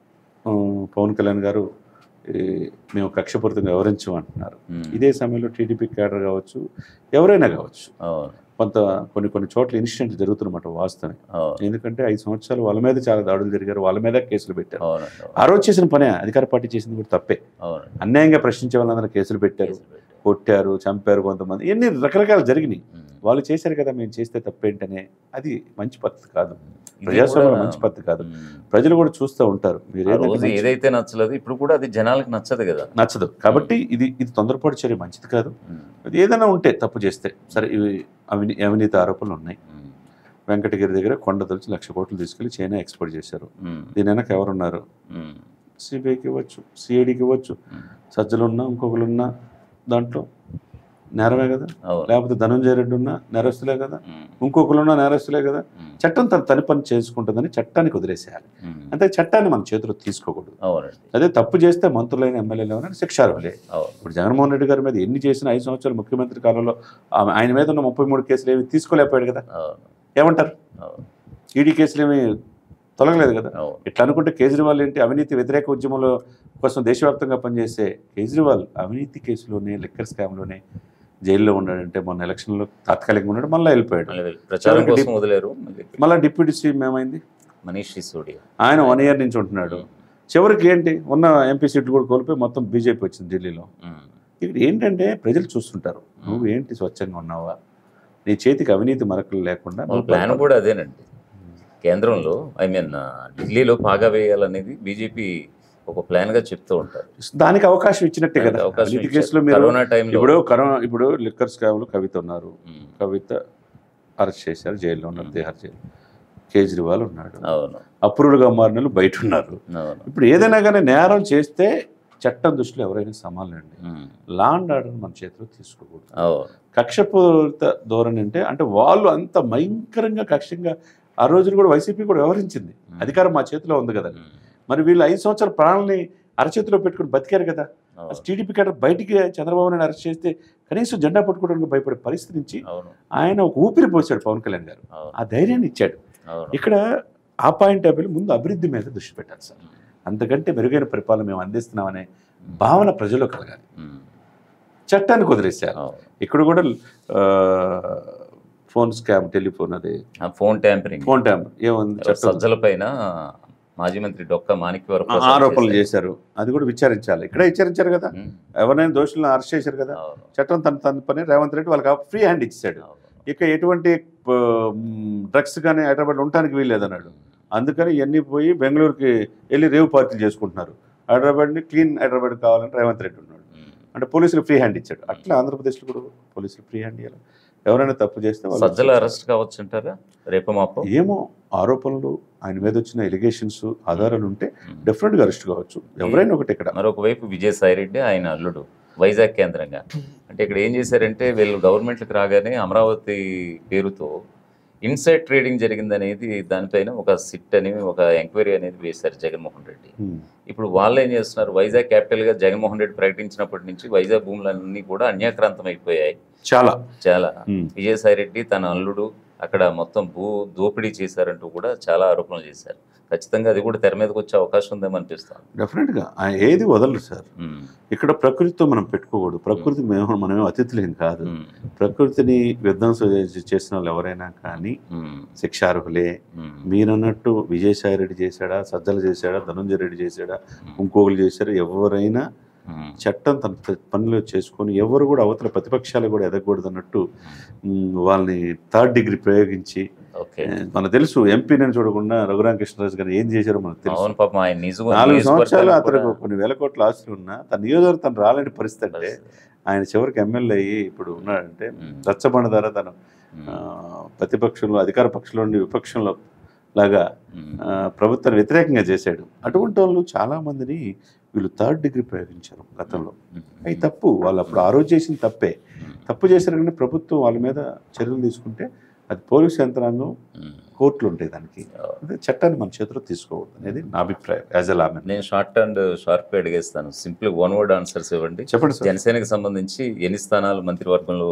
ఆ, పవన్ కళ్యాణ్ గారు ఈ, మేము కక్షపూరితంగా వివరించం అంటున్నారు ఉమ్, ఇదే సమయంలో టీడీపీ కేడర్ కావచ్చు ఎవరైనా కావచ్చు అవును కొంత కొన్ని కొన్ని చోట్ల ఇన్సిడెంట్ జరుగుతున్నమాట వాస్తవమే అవును ఎందుకంటే ఐదు సంవత్సరాలు వాళ్ళ మీద చాలా దాడులు జరిగారు వాళ్ళ మీద కేసులు పెట్టారు అవును ఆ రోజు చేసిన పనే అధికార పార్టీ చేసింది కూడా తప్పే అవును అన్యాయంగా ప్రశ్నించే వాళ్ళందరూ కేసులు పెట్టారు కొట్టారు చంపారు కొంతమంది ఎన్ని రకరకాలు జరిగినాయి ఉమ్. వాళ్ళు చేశారు కదా మేము చేస్తే తప్పేంటనే అది మంచి పద్ధతి కాదు ఇది ప్రజాస్వామ్యంలో కూడా- మంచి పద్ధతి కాదు ఉమ్. ప్రజలు కూడా చూస్తూ ఉంటారు మీరు ఆ ఏదైతే రోజు మంచి- ఏదైతే నచ్చలేదు ఇప్పుడు కూడా అది జనాలకు నచ్చదు కదా నచ్చదు కాబట్టి ఇది ఇది తొందరపాటు చర్య మంచిది కాదు ఉమ్, అది ఏదైనా ఉంటే తప్పు చేస్తే సరే ఇవి అవినీ అవినీతి ఆరోపణలు ఉన్నాయి ఉమ్, వెంకటగిరి దగ్గర కొండ తొలిచి లక్ష కోట్లు తీసుకెళ్లి చైనా ఎక్స్పోర్ట్ చేశారు ఉమ్, దీని వెనక ఎవరున్నారు ఉమ్, సిబిఐకి ఇవ్వచ్చు సిఐడికి ఇవ్వచ్చు ఉమ్. సజ్జలు ఉన్నా ఇంకొకరు ఉన్నా దాంట్లో నేరమే కదా అవును లేకపోతే ధనంజయ రెడ్డి ఉన్నా నేరస్తులే కదా ఉమ్, ఇంకొకరు ఉన్నా నేరస్తులే కదా ఉమ్, చట్టం తన తని పని చేసుకుంటుందని చట్టానికి వదిలేసేయాలి ఉమ్. అంతే చట్టాన్ని మన చేతిలో తీసుకోకూడదు అవునండి అదే తప్పు చేస్తే మంత్రులైన ఎమ్మెల్యేలు ఏమైనా శిక్షార్హులే అవును ఇప్పుడు జగన్మోహన్ రెడ్డి గారి మీద ఎన్ని చేసిన ఐదు సంవత్సరాలు ముఖ్యమంత్రి కాలంలో ఆమె- ఆయన మీద ఉన్న ముప్పై మూడు కేసులు ఏమి తీసుకోలేకపోయాడు కదా అవును ఏమంటారు అవును ఈడీ కేసులు ఏమి తొలగలేదు కదా అవును ఇట్లా అనుకుంటే కేజ్రీవాల్ ఏంటి అవినీతి వ్యతిరేక ఉద్యమంలో కోసం దేశవ్యాప్తంగా పనిచేసే కేజ్రీవాల్ అవినీతి కేసులోనే లిక్కర్ స్కామ్లోనే జైల్లో ఉన్నాడంటే మొన్న ఎలక్షన్లో తాత్కాలికంగా ఉన్నాడు మళ్ళీ వెళ్ళిపోయాడు మళ్ళీ ప్రచారం చివరికి కోసం డిప్- వదిలేరు మళ్ళీ మళ్ళీ డిప్యూటీ సీఎం ఏమైంది మనీష్ సిసోడియా ఆయన వన్ ఇయర్ నుంచి ఉంటున్నాడు చివరికి ఏంటి ఉన్న ఎంపీ సీట్లు కూడా కోల్పోయి మొత్తం బీజేపీ వచ్చింది ఢిల్లీలో ఉమ్, ఇక్కడ ఏంటంటే ప్రజలు చూస్తుంటారు నువ్వు ఏంటి స్వచ్ఛంగా ఉన్నావా నీ చేతికి అవినీతి మరకలు లేకుండా వాళ్ళ నువ్వు ప్లాన్ కూడా అదేనండి కేంద్రంలో ఐ మీన్ ఢిల్లీలో పాగా వేయాలనేది బీజేపీ ఒక ప్లాన్ గా చెప్తూ ఉంటారు దానికి అవకాశం ఇచ్చినట్టే కదా దానికి అవకాశం అవినీతి ఇచ్చారు. కేసులో మీరు కరోనా టైంలో ఇప్పుడు కరోనా ఇప్పుడు లిక్కర్ స్కామ్లు కవిత ఉన్నారు ఉమ్, కవిత అరెస్ట్ చేశారు జైల్లో ఉన్నారు తిహార్ జైలు కేజ్రీవాల్ ఉన్నాడు అవును అప్రూవ్డ్గా మారిన వాళ్ళు బయట ఉన్నారు అవును ఇప్పుడు ఏదైనా కానీ నేరం చేస్తే చట్టం దృష్టిలో ఎవరైనా సమానండి ఉమ్, లా అండ్ ఆర్డర్ మన చేతిలో తీసుకోకూడదు అవును కక్షపూరిత ధోరణి అంటే అంటే వాళ్ళు అంత భయంకరంగా కక్షంగా ఆ రోజులు కూడా వైసీపీ కూడా వ్యవహరించింది అధికారం మా చేతిలో ఉంది కదా ఉమ్, మరి వీళ్ళు ఐదు సంవత్సరాల ప్రాణాలని అరచేతిలో పెట్టుకుని బతికారు కదా అవును టీడీపీ కేటర్ బయటికి చంద్రబాబు నాయుడు అరెస్ట్ చేస్తే కనీసం జెండా పట్టుకోవడానికి భయపడే పరిస్థితి నుంచి అవును ఆయన ఒక ఊపిరి పోసాడు పవన్ కళ్యాణ్ గారు అవును ఆ ధైర్యాన్ని ఇచ్చాడు అవును ఇక్కడ ఆ పాయింట్ ఆఫ్ వ్యూలో ముందు అభివృద్ధి మీద దృష్టి పెట్టాలి సార్ అంతకంటే మెరుగైన పరిపాలన మేము అందిస్తున్నామనే భావన ప్రజల్లో కలగాలి ఉమ్, చట్టానికి వదిలేశారు అవును ఇక్కడ కూడా ఆ, ఫోన్ స్కామ్ టెలిఫోన్ అది ఆ ఫోన్ ట్యాంపరింగ్ ఫోన్ ట్యామ్ ఏముంది చట్టం సజ్జల పైన మాజీ మంత్రి డొక్క మాణిక్యవర ఆ- ఆరోపణలు చేశారు అది కూడా విచారించాలి ఇక్కడ విచారించారు కదా ఎవరైనా దోషులను అరెస్ట్ చేశారు కదా చట్టం తన తన పని రేవంత్ రెడ్డి వాళ్ళకి ఫ్రీ హ్యాండ్ ఇచ్చాడు ఇక ఎటువంటి డ్రగ్స్ కానీ హైదరాబాద్ ఉండటానికి వీల్లేదన్నాడు అందుకని ఇవన్నీ పోయి బెంగళూరుకి వెళ్ళి రేవు పార్టీలు చేసుకుంటున్నారు హైదరాబాద్ని క్లీన్ హైదరాబాద్ కావాలని రేవంత్ రెడ్డి ఉన్నాడు ఉమ్. అంటే పోలీసులు ఫ్రీ హ్యాండ్ ఇచ్చాడు అట్లా ఆంధ్రప్రదేశ్లో కూడా పోలీసులు ఫ్రీ హ్యాండ్ ఇవ్వాలి ఎవరైనా తప్పు చేస్తే వాళ్ళు సజ్జల అరెస్ట్ కావచ్చు అంటారా రేపు మాపో ఏమో ఆరోపణలు ఆయన మీద వచ్చిన ఎలిగేషన్స్ ఆధారాలు ఉంటే డెఫినెట్గా అరెస్ట్ కావచ్చు ఎవరైనా ఒకటి ఇక్కడ మరొక వైపు విజయసాయి రెడ్డి ఆయన అల్లుడు వైజాగ్ కేంద్రంగా అంటే ఇక్కడ ఏం చేశారంటే వీళ్ళు గవర్నమెంట్కి రాగానే అమరావతి పేరుతో ఇన్సైడ్ ట్రేడింగ్ జరిగిందనేది దానిపైన ఒక సిట్ అని ఒక ఎంక్వైరీ అనేది వేశారు జగన్మోహన్ రెడ్డి ఉమ్. ఇప్పుడు వాళ్ళు ఏం చేస్తున్నారు వైజాగ్ క్యాపిటల్గా జగన్మోహన్ రెడ్డి ప్రకటించినప్పటి నుంచి వైజాగ్ భూములన్నీ కూడా అన్యాక్రాంతం అయిపోయాయి చాలా చాలా ఉమ్. విజయసాయి రెడ్డి తన అల్లుడు అక్కడ మొత్తం భూ దోపిడీ చేశారంటూ కూడా చాలా ఆరోపణలు చేశారు ఖచ్చితంగా అది కూడా తెర మీదకి వచ్చే అవకాశం ఉందేమో అనిపిస్తుంది డెఫినెట్గా ఆయన ఏది వదలరు సార్ ఇక్కడ ప్రకృతితో మనం పెట్టుకోకూడదు ప్రకృతి మేము మనమేం అతిథులేం కాదు ప్రకృతిని విధ్వంసం చేసి- చేసిన వాళ్ళు ఎవరైనా కానీ శిక్షార్హులే మీరన్నట్టు విజయసాయి రెడ్డి చేశాడా సజ్జలు చేశాడా ధనంజయ రెడ్డి చేశాడా ఇంకొకరు చేశారా ఎవరైనా చట్టం తన ప- పనిలో చేసుకొని ఎవరు కూడా అవతల ప్రతిపక్షాలు కూడా ఎదగకూడదు అన్నట్టు మ్, వాళ్ళని థర్డ్ డిగ్రీ ప్రయోగించి ఓకే ఏ, మనకు తెలుసు ఎంపీని చూడకుండా రఘురామకృష్ణరాజు గారు ఏం చేశారో మనకు తెలుసు అవును పాపం ఆయన నిజం నాలుగు సంవత్సరాలు అతనికి కొన్ని వేల కోట్ల ఆస్తులు ఉన్నా తన నియోజకవర్గం తను రాలేని పరిస్థితి అంటే ఆయన చివరికి ఎమ్మెల్యే అయ్యి ఇప్పుడు ఉన్నాడంటే రచ్చబండ ద్వారా తను ఆ, ప్రతిపక్షంలో అధికార పక్షంలో నుండి విపక్షంలో లాగా ఆ, ప్రభుత్వాన్ని వ్యతిరేకంగా చేశాడు అటువంటి వాళ్ళు చాలా మందిని వీళ్ళు థర్డ్ డిగ్రీ ప్రయోగించారు గతంలో అవి తప్పు వాళ్ళు అప్పుడు ఆ రోజు చేసిన తప్పే తప్పు చేశారు కానీ ప్రభుత్వం వాళ్ళ మీద చర్యలు తీసుకుంటే అది పోలీసు యంత్రాంగం కోర్టులు ఉంటాయి దానికి అదే చట్టాన్ని మన చేతిలో తీసుకోవద్దు అనేది నా అభిప్రాయం యాజ్ అ లామెన్ నేను షార్ట్ అండ్ షార్ప్ అడిగేస్తాను సింపుల్ వన్ వర్డ్ ఆన్సర్స్ ఇవ్వండి చెప్పండి సార్ జనసేనకి సంబంధించి ఎన్ని స్థానాలు మంత్రివర్గంలో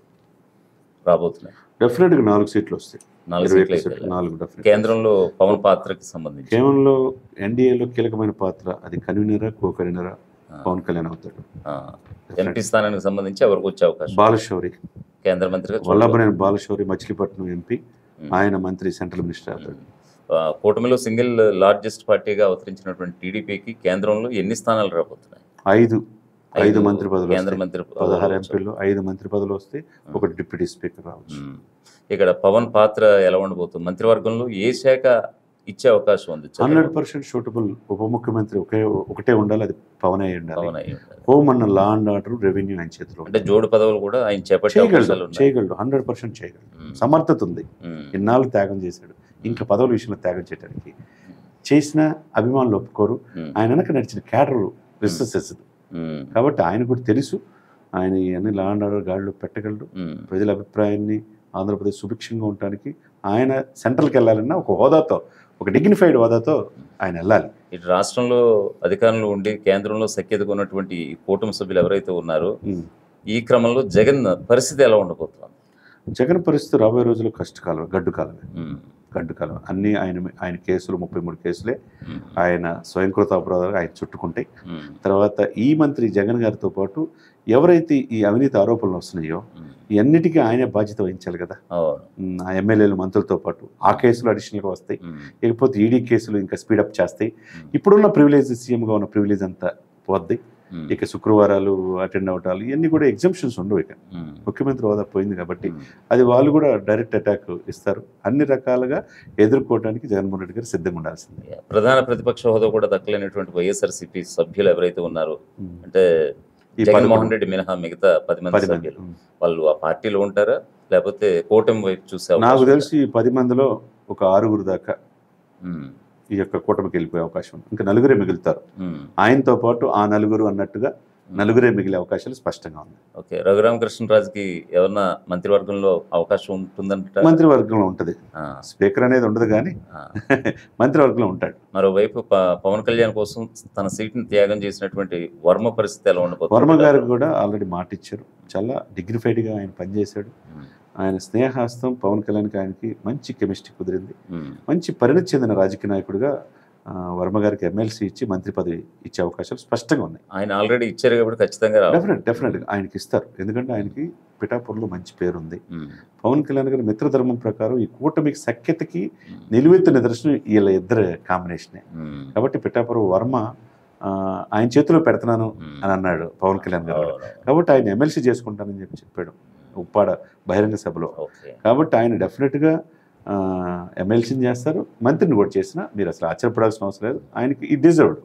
రాబోతున్నాయి డెఫినెట్గా నాలుగు సీట్లు వస్తాయి నాలుగు ఇరవై సీట్లు ఒక్క అయితే సీట్లు, నాలుగు డెఫినెట్ కేంద్రంలో పవన్ పాత్రకి సంబంధించి కేవలంలో ఎన్డీఏలో కీలకమైన పాత్ర అది కన్వీనరా కో కన్వీనరా ఆ, పవన్ కళ్యాణ్ అవుతాడు ఆ. ఎంపీ స్థానానికి సంబంధించి ఎవరికి వచ్చే అవకాశం బాలశౌరి కేంద్ర మంత్రిగా చూడవచ్చు. వల్లభనేని బాలశౌరి మచిలీపట్నం ఎంపీ ఉమ్. ఆయన మంత్రి సెంట్రల్ మినిస్టర్ అవుతాడు ఆ, కూటమిలో సింగిల్ లార్జెస్ట్ పార్టీగా అవతరించినటువంటి టీడీపీకి కేంద్రంలో ఎన్ని స్థానాలు రాబోతున్నాయి ఐదు ఐదు మంత్రి పదవులు కేంద్ర వస్తాయి. మంత్రి పదవులు పదహారు వచ్చాయి. ఎంపీలు ఐదు మంత్రి పదవులు వస్తే ఒకటి డిప్యూటీ స్పీకర్ రావచ్చు ఉమ్. ఇక్కడ పవన్ పాత్ర ఎలా ఉండబోతుంది మంత్రివర్గంలో ఏ శాఖ ఇచ్చే అవకాశం ఉంది హండ్రెడ్ పర్సెంట్ షూటబుల్ ఉప ముఖ్యమంత్రి ఒకే ఒకటే ఉండాలి అది పవన్ అయి ఉండాలి పవన్ అయి ఉండాలి. హోమ్ అన్న లా అండ్ ఆర్డర్ రెవెన్యూ ఆయన చేతిలో అంటే జోడు పదవులు కూడా ఆయన చేపట్టే అవకాశాలు చేయగలడు ఉన్నాయి చేయగలడు హండ్రెడ్ పర్సెంట్ చేయగలడు ఉమ్. సమర్థత ఉంది ఉమ్. ఇన్నాళ్ళు త్యాగం చేశాడు ఇంకా పదవుల విషయంలో త్యాగం చేయడానికి చేసిన అభిమానులు ఒప్పుకోరు ఉమ్. ఆయన వెనక నడిచిన క్యాడర్లు విశ్వసిస్తుంది ఉమ్. కాబట్టి ఆయన కూడా తెలుసు ఆయన ఇవన్నీ లా అండ్ ఆర్డర్ గాడిలో పెట్టగలడు ఉమ్. ప్రజల అభిప్రాయాన్ని ఆంధ్రప్రదేశ్ సుభిక్షంగా ఉండటానికి ఆయన సెంట్రల్కి వెళ్ళాలన్నా ఒక హోదాతో ఒక డిగ్నిఫైడ్ హోదాతో ఆయన వెళ్ళాలి ఇటు రాష్ట్రంలో అధికారంలో ఉండి కేంద్రంలో సఖ్యతగా ఉన్నటువంటి ఈ కూటమి సభ్యులు ఎవరైతే ఉన్నారో ఉమ్. ఈ క్రమంలో జగన్ పరిస్థితి ఎలా ఉండబోతుంది జగన్ పరిస్థితి రాబోయే రోజుల్లో కష్టకాలం గడ్డు కాలమే ఉమ్. గడ్డు కాలం అన్నీ ఆయన ఆయన కేసులు ముప్పై మూడు కేసులే ఉమ్. ఆయన స్వయంకృత అపరాధాలు ఆయన చుట్టుకుంటాయి ఉమ్. తర్వాత ఈ మంత్రి జగన్ గారితో పాటు ఎవరైతే ఈ అవినీతి ఆరోపణలు వస్తున్నాయో ఉమ్. ఇవన్నిటికీ ఆయనే బాధ్యత వహించాలి కదా అవును ఉమ్, ఆ ఎమ్మెల్యేలు మంత్రులతో పాటు ఆ కేసులు అడిషనల్గా వస్తాయి ఉమ్. లేకపోతే ఈడీ కేసులు ఇంకా స్పీడప్ చేస్తాయి ఉమ్. ఇప్పుడున్న ప్రివిలేజ్ సీఎంగా ఉన్న ప్రివిలేజ్ అంతా పోద్ది ఉమ్. ఇక శుక్రవారాలు అటెండ్ అవటాలు ఇవన్నీ కూడా ఎగ్జామ్షన్స్ ఉండవు ఇక ఉమ్. ముఖ్యమంత్రి హోదా పోయింది కాబట్టి ఉమ్. అది వాళ్ళు కూడా డైరెక్ట్ అటాక్ ఇస్తారు అన్ని రకాలుగా ఎదుర్కోవడానికి జగన్మోహన్ రెడ్డి గారు సిద్ధంగా ఉండాల్సిందే ప్రధాన ప్రతిపక్ష హోదా కూడా దక్కలేనటువంటి వైఎస్ఆర్సీపీ సభ్యులు ఎవరైతే ఉన్నారో ఉమ్. అంటే ఈ జగన్మోహన్ పదకొండు- రెడ్డి మినహా మిగతా పది మంది పది మంది సభ్యులు వాళ్ళు ఆ పార్టీలో ఉంటారా లేకపోతే కూటమి వైపు చూసే నాకు అవకాశం తెలిసి ఈ పది మందిలో ఒక ఆరుగురు దాకా ఉమ్. ఈ యొక్క కూటమికి వెళ్ళిపోయే అవకాశం ఉంది ఇంకా నలుగురే మిగులుతారు ఉమ్. ఆయనతో పాటు ఆ నలుగురు అన్నట్టుగా నలుగురే మిగిలే అవకాశాలు స్పష్టంగా ఉంది ఓకే రఘురామకృష్ణరాజుకి ఏమన్నా మంత్రివర్గంలో అవకాశం ఉంటుందంట మంత్రివర్గంలో ఉంటుంది ఆ, స్పీకర్ అనేది ఉండదు కానీ ఆ. మంత్రివర్గంలో ఉంటాడు మరోవైపు ప- పవన్ కళ్యాణ్ కోసం తన సీట్ని త్యాగం చేసినటువంటి వర్మ పరిస్థితి ఎలా ఉండబోతుంది వర్మ గారికి కూడా ఆల్రెడీ మాట ఇచ్చారు చాలా డిగ్నిఫైడ్గా ఆయన పనిచేశాడు ఉమ్. ఆయన స్నేహాస్తం పవన్ కళ్యాణ్కి ఆయనకి మంచి కెమిస్ట్రీ కుదిరింది ఉమ్. మంచి పరిణతి చెందిన రాజకీయ నాయకుడిగా ఆ, వర్మ గారికి ఎమ్మెల్సీ ఇచ్చి మంత్రి పదవి ఇచ్చే అవకాశాలు స్పష్టంగా ఉన్నాయి ఆయన ఆల్రెడీ ఇచ్చారు కాబట్టి ఖచ్చితంగా రావాలి డెఫినెట్ డెఫినెట్గా ఆయనకి ఇస్తారు ఎందుకంటే ఆయనకి పిఠాపురంలో మంచి పేరు ఉంది ఉమ్. పవన్ కళ్యాణ్ గారి మిత్రధర్మం ప్రకారం ఈ కూటమికి సఖ్యతకి ఉమ్. నిలువెత్తు నిదర్శనం వీళ్ళ ఇద్దరు కాంబినేషనే ఉమ్. కాబట్టి పిఠాపురం వర్మ ఆ, ఆయన చేతిలో పెడుతున్నాను ఉమ్. అని అన్నాడు పవన్ కళ్యాణ్ గారు అవును. కాబట్టి ఆయన ఎమ్మెల్సీ చేసుకుంటానని చెప్పి చెప్పాడు ఉప్పాడ బహిరంగ సభలో ఓకే కాబట్టి ఆయన డెఫినెట్గా ఎమ్మెల్సీని చేస్తారు మంత్రిని కూడా చేసినా మీరు అసలు ఆశ్చర్యపడాల్సిన అవసరం లేదు ఆయనకి ఈ డిజర్వ్డ్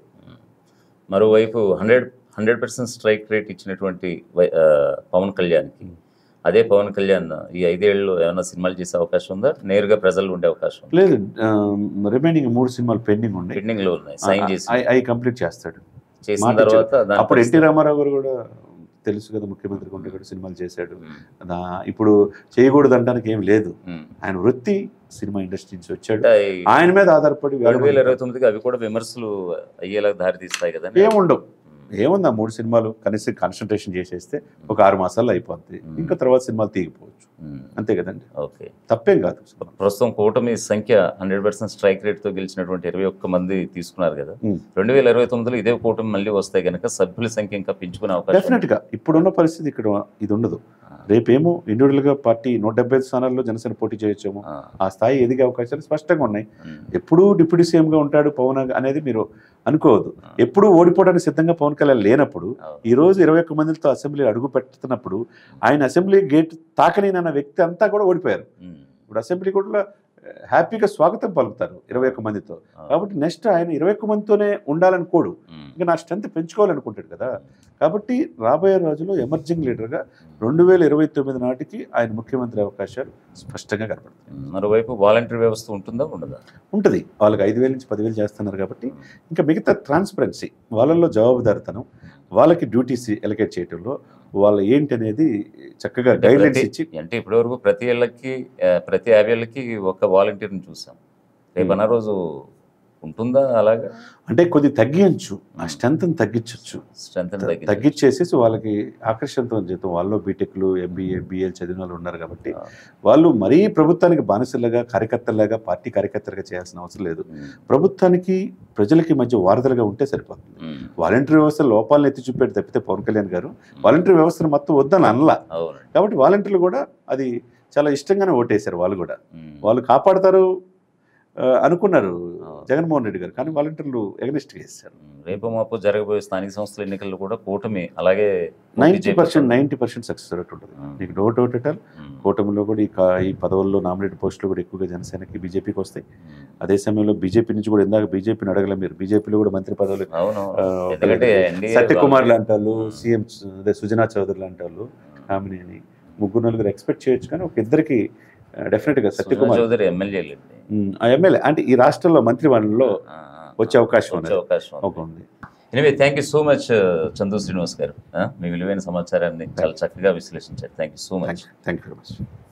మరోవైపు hundred hundred percent strike rate ఇచ్చినటువంటి వై- ఆ, పవన్ కళ్యాణ్కి అదే పవన్ కళ్యాణ్ ఈ ఐదేళ్లలో ఏమైనా సినిమాలు చేసే అవకాశం ఉందా నేరుగా ప్రజలు ఉండే అవకాశం ఉందా లేదు రిమైనింగ్ మూడు సినిమాలు పెండింగ్ ఉన్నాయి పెండింగ్ లో ఉన్నాయి సైన్ చేసి అవి కంప్లీట్ చేస్తాడు చేసిన మాట తర్వాత దాని అప్పుడు ఎన్టీ పరిస్థితి- రామారావు గారు కూడా తెలుసు కదా ముఖ్యమంత్రి ఉంటే కూడా సినిమాలు చేశాడు ఉమ్, దా- ఇప్పుడు చేయకూడదు అనడానికి ఏం లేదు ఉమ్. ఆయన వృత్తి సినిమా ఇండస్ట్రీ నుంచి వచ్చాడు అంటే ఈ ఆయన మీద ఆధారపడి వేల రెండు వేల మంది- ఇరవై తొమ్మిదికి అవి కూడా విమర్శలు అయ్యేలా దారి తీస్తాయి కదా ఏముండవు ఏముంది ఆ మూడు సినిమాలు కనీసం కాన్సన్ట్రేషన్ చేసేస్తే ఒక ఆరు మాసాల్లో అయిపోద్ది మ్మ్. ఇంకా తర్వాత సినిమాలు తీగిపోవచ్చు అంతే కదండి ఓకే తప్పేం కాదు ప్రస్తుతం కూటమి సంఖ్య హండ్రెడ్ పర్సెంట్ స్ట్రైక్ రేట్ తో గెలిచినటువంటి ఇరవై ఒక్క మంది తీసుకున్నారు కదా మ్మ్. రెండు వేల ఇరవై తొమ్మిదిలో ఇదే కూటమి మళ్ళీ వస్తే గనక సభ్యుల సంఖ్య ఇంకా పెంచుకునే అవకాశం డెఫినెట్ గా ఇప్పుడున్న పరిస్థితి ఇక్కడ ఇది ఉండదు రేపేమో ఇండివిజువల్ గా పార్టీ నూట డెబ్బై ఐదు స్థానాల్లో జనసేన పోటీ చేయొచ్చేమో ఆ, ఆ స్థాయి ఎదిగే అవకాశాలు స్పష్టంగా ఉన్నాయి ఉమ్, ఎప్పుడూ డిప్యూటీ సీఎం గా ఉంటాడు పవన్ అనేది మీరు అనుకోవద్దు ఎప్పుడూ ఓడిపోవడానికి సిద్ధంగా పవన్ కళ్యాణ్ లేనప్పుడు అవును. ఈ రోజు ఇరవై ఒక్క మందితో అసెంబ్లీ అడుగు పెడుతున్నప్పుడు ఆయన అసెంబ్లీ గేట్ తాకనినన్న వ్యక్తి అంతా కూడా ఓడిపోయారు ఉమ్, ఇప్పుడు అసెంబ్లీ కూడా హ్యాపీగా స్వాగతం పలుకుతారు ఇరవై ఒక్క మందితో ఆ, కాబట్టి నెక్స్ట్ ఆయన ఇరవై ఒక్క మందితోనే ఉండాలనుకోడు ఉమ్, ఇంకా నా స్ట్రెంత్ పెంచుకోవాలనుకుంటాడు కదా కాబట్టి రాబోయే రోజుల్లో ఎమర్జింగ్ లీడర్గా రెండు వేల ఇరవై తొమ్మిది నాటికి ఆయన ముఖ్యమంత్రి అవకాశాలు స్పష్టంగా కనపడతాయి ఉమ్, మరోవైపు వాలంటీర్ వ్యవస్థ ఉంటుందా ఉండదా ఉంటుంది వాళ్ళకి ఐదు వేల నుంచి పదివేలు చేస్తున్నారు కాబట్టి ఇంకా మిగతా ట్రాన్స్పరెన్సీ వాళ్ళల్లో జవాబుదారితనం వాళ్ళకి డ్యూటీస్ ఎలకేట్ చేయడంలో వాళ్ళ ఏంటి అనేది చక్కగా అంటే గైడ్లైన్స్ ప్రతి- ఇచ్చి అంటే ఇప్పటివరకు ప్రతి ఏళ్ళకి ఆ, ప్రతి యాభై ఏళ్ళకి ఒక వాలంటీర్ని చూసాం రేపు అన్న రోజు ఉంటుందా అలాగా అంటే కొద్ది తగ్గించు ఆ స్ట్రెంత్ని తగ్గించవచ్చు స్ట్రెంత్ తగ్గించేసేసి వాళ్ళకి ఆకర్షణతో జీతం వాళ్ళు బీటెక్లు ఎంబీఏ బిఎల్ చదివిన వాళ్ళు ఉన్నారు కాబట్టి వాళ్ళు మరీ ప్రభుత్వానికి బానిసలుగా కార్యకర్తలాగా పార్టీ కార్యకర్తలుగా చేయాల్సిన అవసరం లేదు ప్రభుత్వానికి ప్రజలకి మధ్య వారధలుగా ఉంటే సరిపోతుంది వాలంటీర్ వ్యవస్థ లోపాలను ఎత్తి చూపేది తప్పితే పవన్ కళ్యాణ్ గారు వాలంటీర్ వ్యవస్థను మొత్తం వద్దని అనలా అవునండి కాబట్టి వాలంటీర్లు కూడా అది చాలా ఇష్టంగానే ఓటేశారు వాళ్ళు కూడా ఉమ్. వాళ్ళు కాపాడతారు ఆ, అనుకున్నారు అవును. జగన్మోహన్ రెడ్డి గారు కానీ వాలంటీర్లు ఎగనిస్ట్ వేశారు ఉమ్, రేపు మాపు జరగబోయే స్థానిక సంస్థల ఎన్నికల్లో కూడా కూటమి అలాగే ninety BJP percent ninety percent success rate ఉంటుంది ఉమ్. మీకు డౌట్ డౌట్ ఎటాల్ ఉమ్, కూటమిలో కూడా ఈ కా- ఈ పదవుల్లో నామినేట్ పోస్టులు కూడా ఎక్కువగా జనసేనకి బీజేపీకి వస్తాయి ఉమ్. అదే సమయంలో బీజేపీ నుంచి కూడా ఇందాక బీజేపీని అడగల మీరు బీజేపీలో కూడా మంత్రి పదవులు అవును ఆ, ఎందుకంటే NDA సత్యకుమార్ వాళ్ళు- లాంటి వాళ్ళు ఉమ్. సీఎం అదే సుజనా చౌదరి లాంటి వాళ్ళు కామిని అని ముగ్గురు నలుగురు ఎక్స్పెక్ట్ చేయొచ్చు కానీ ఒక ఇద్దరికి డెఫినెట్గా సుజనా సత్యకుమార్ చౌదరి ఎమ్మెల్యేలండి ఉమ్, ఆ ఎమ్మెల్యే అంటే ఈ రాష్ట్రంలో మంత్రి మండలిలో ఆ, ఆ, వచ్చే అవకాశం వచ్చే ఉన్నది అవకాశం ఒక ఉంది anyway thank you so much Chandu Srinivas గారు ఆ, మీ విలువైన సమాచారాన్ని చాలా చక్కగా విశ్లేషించారు thank you so much thank you very much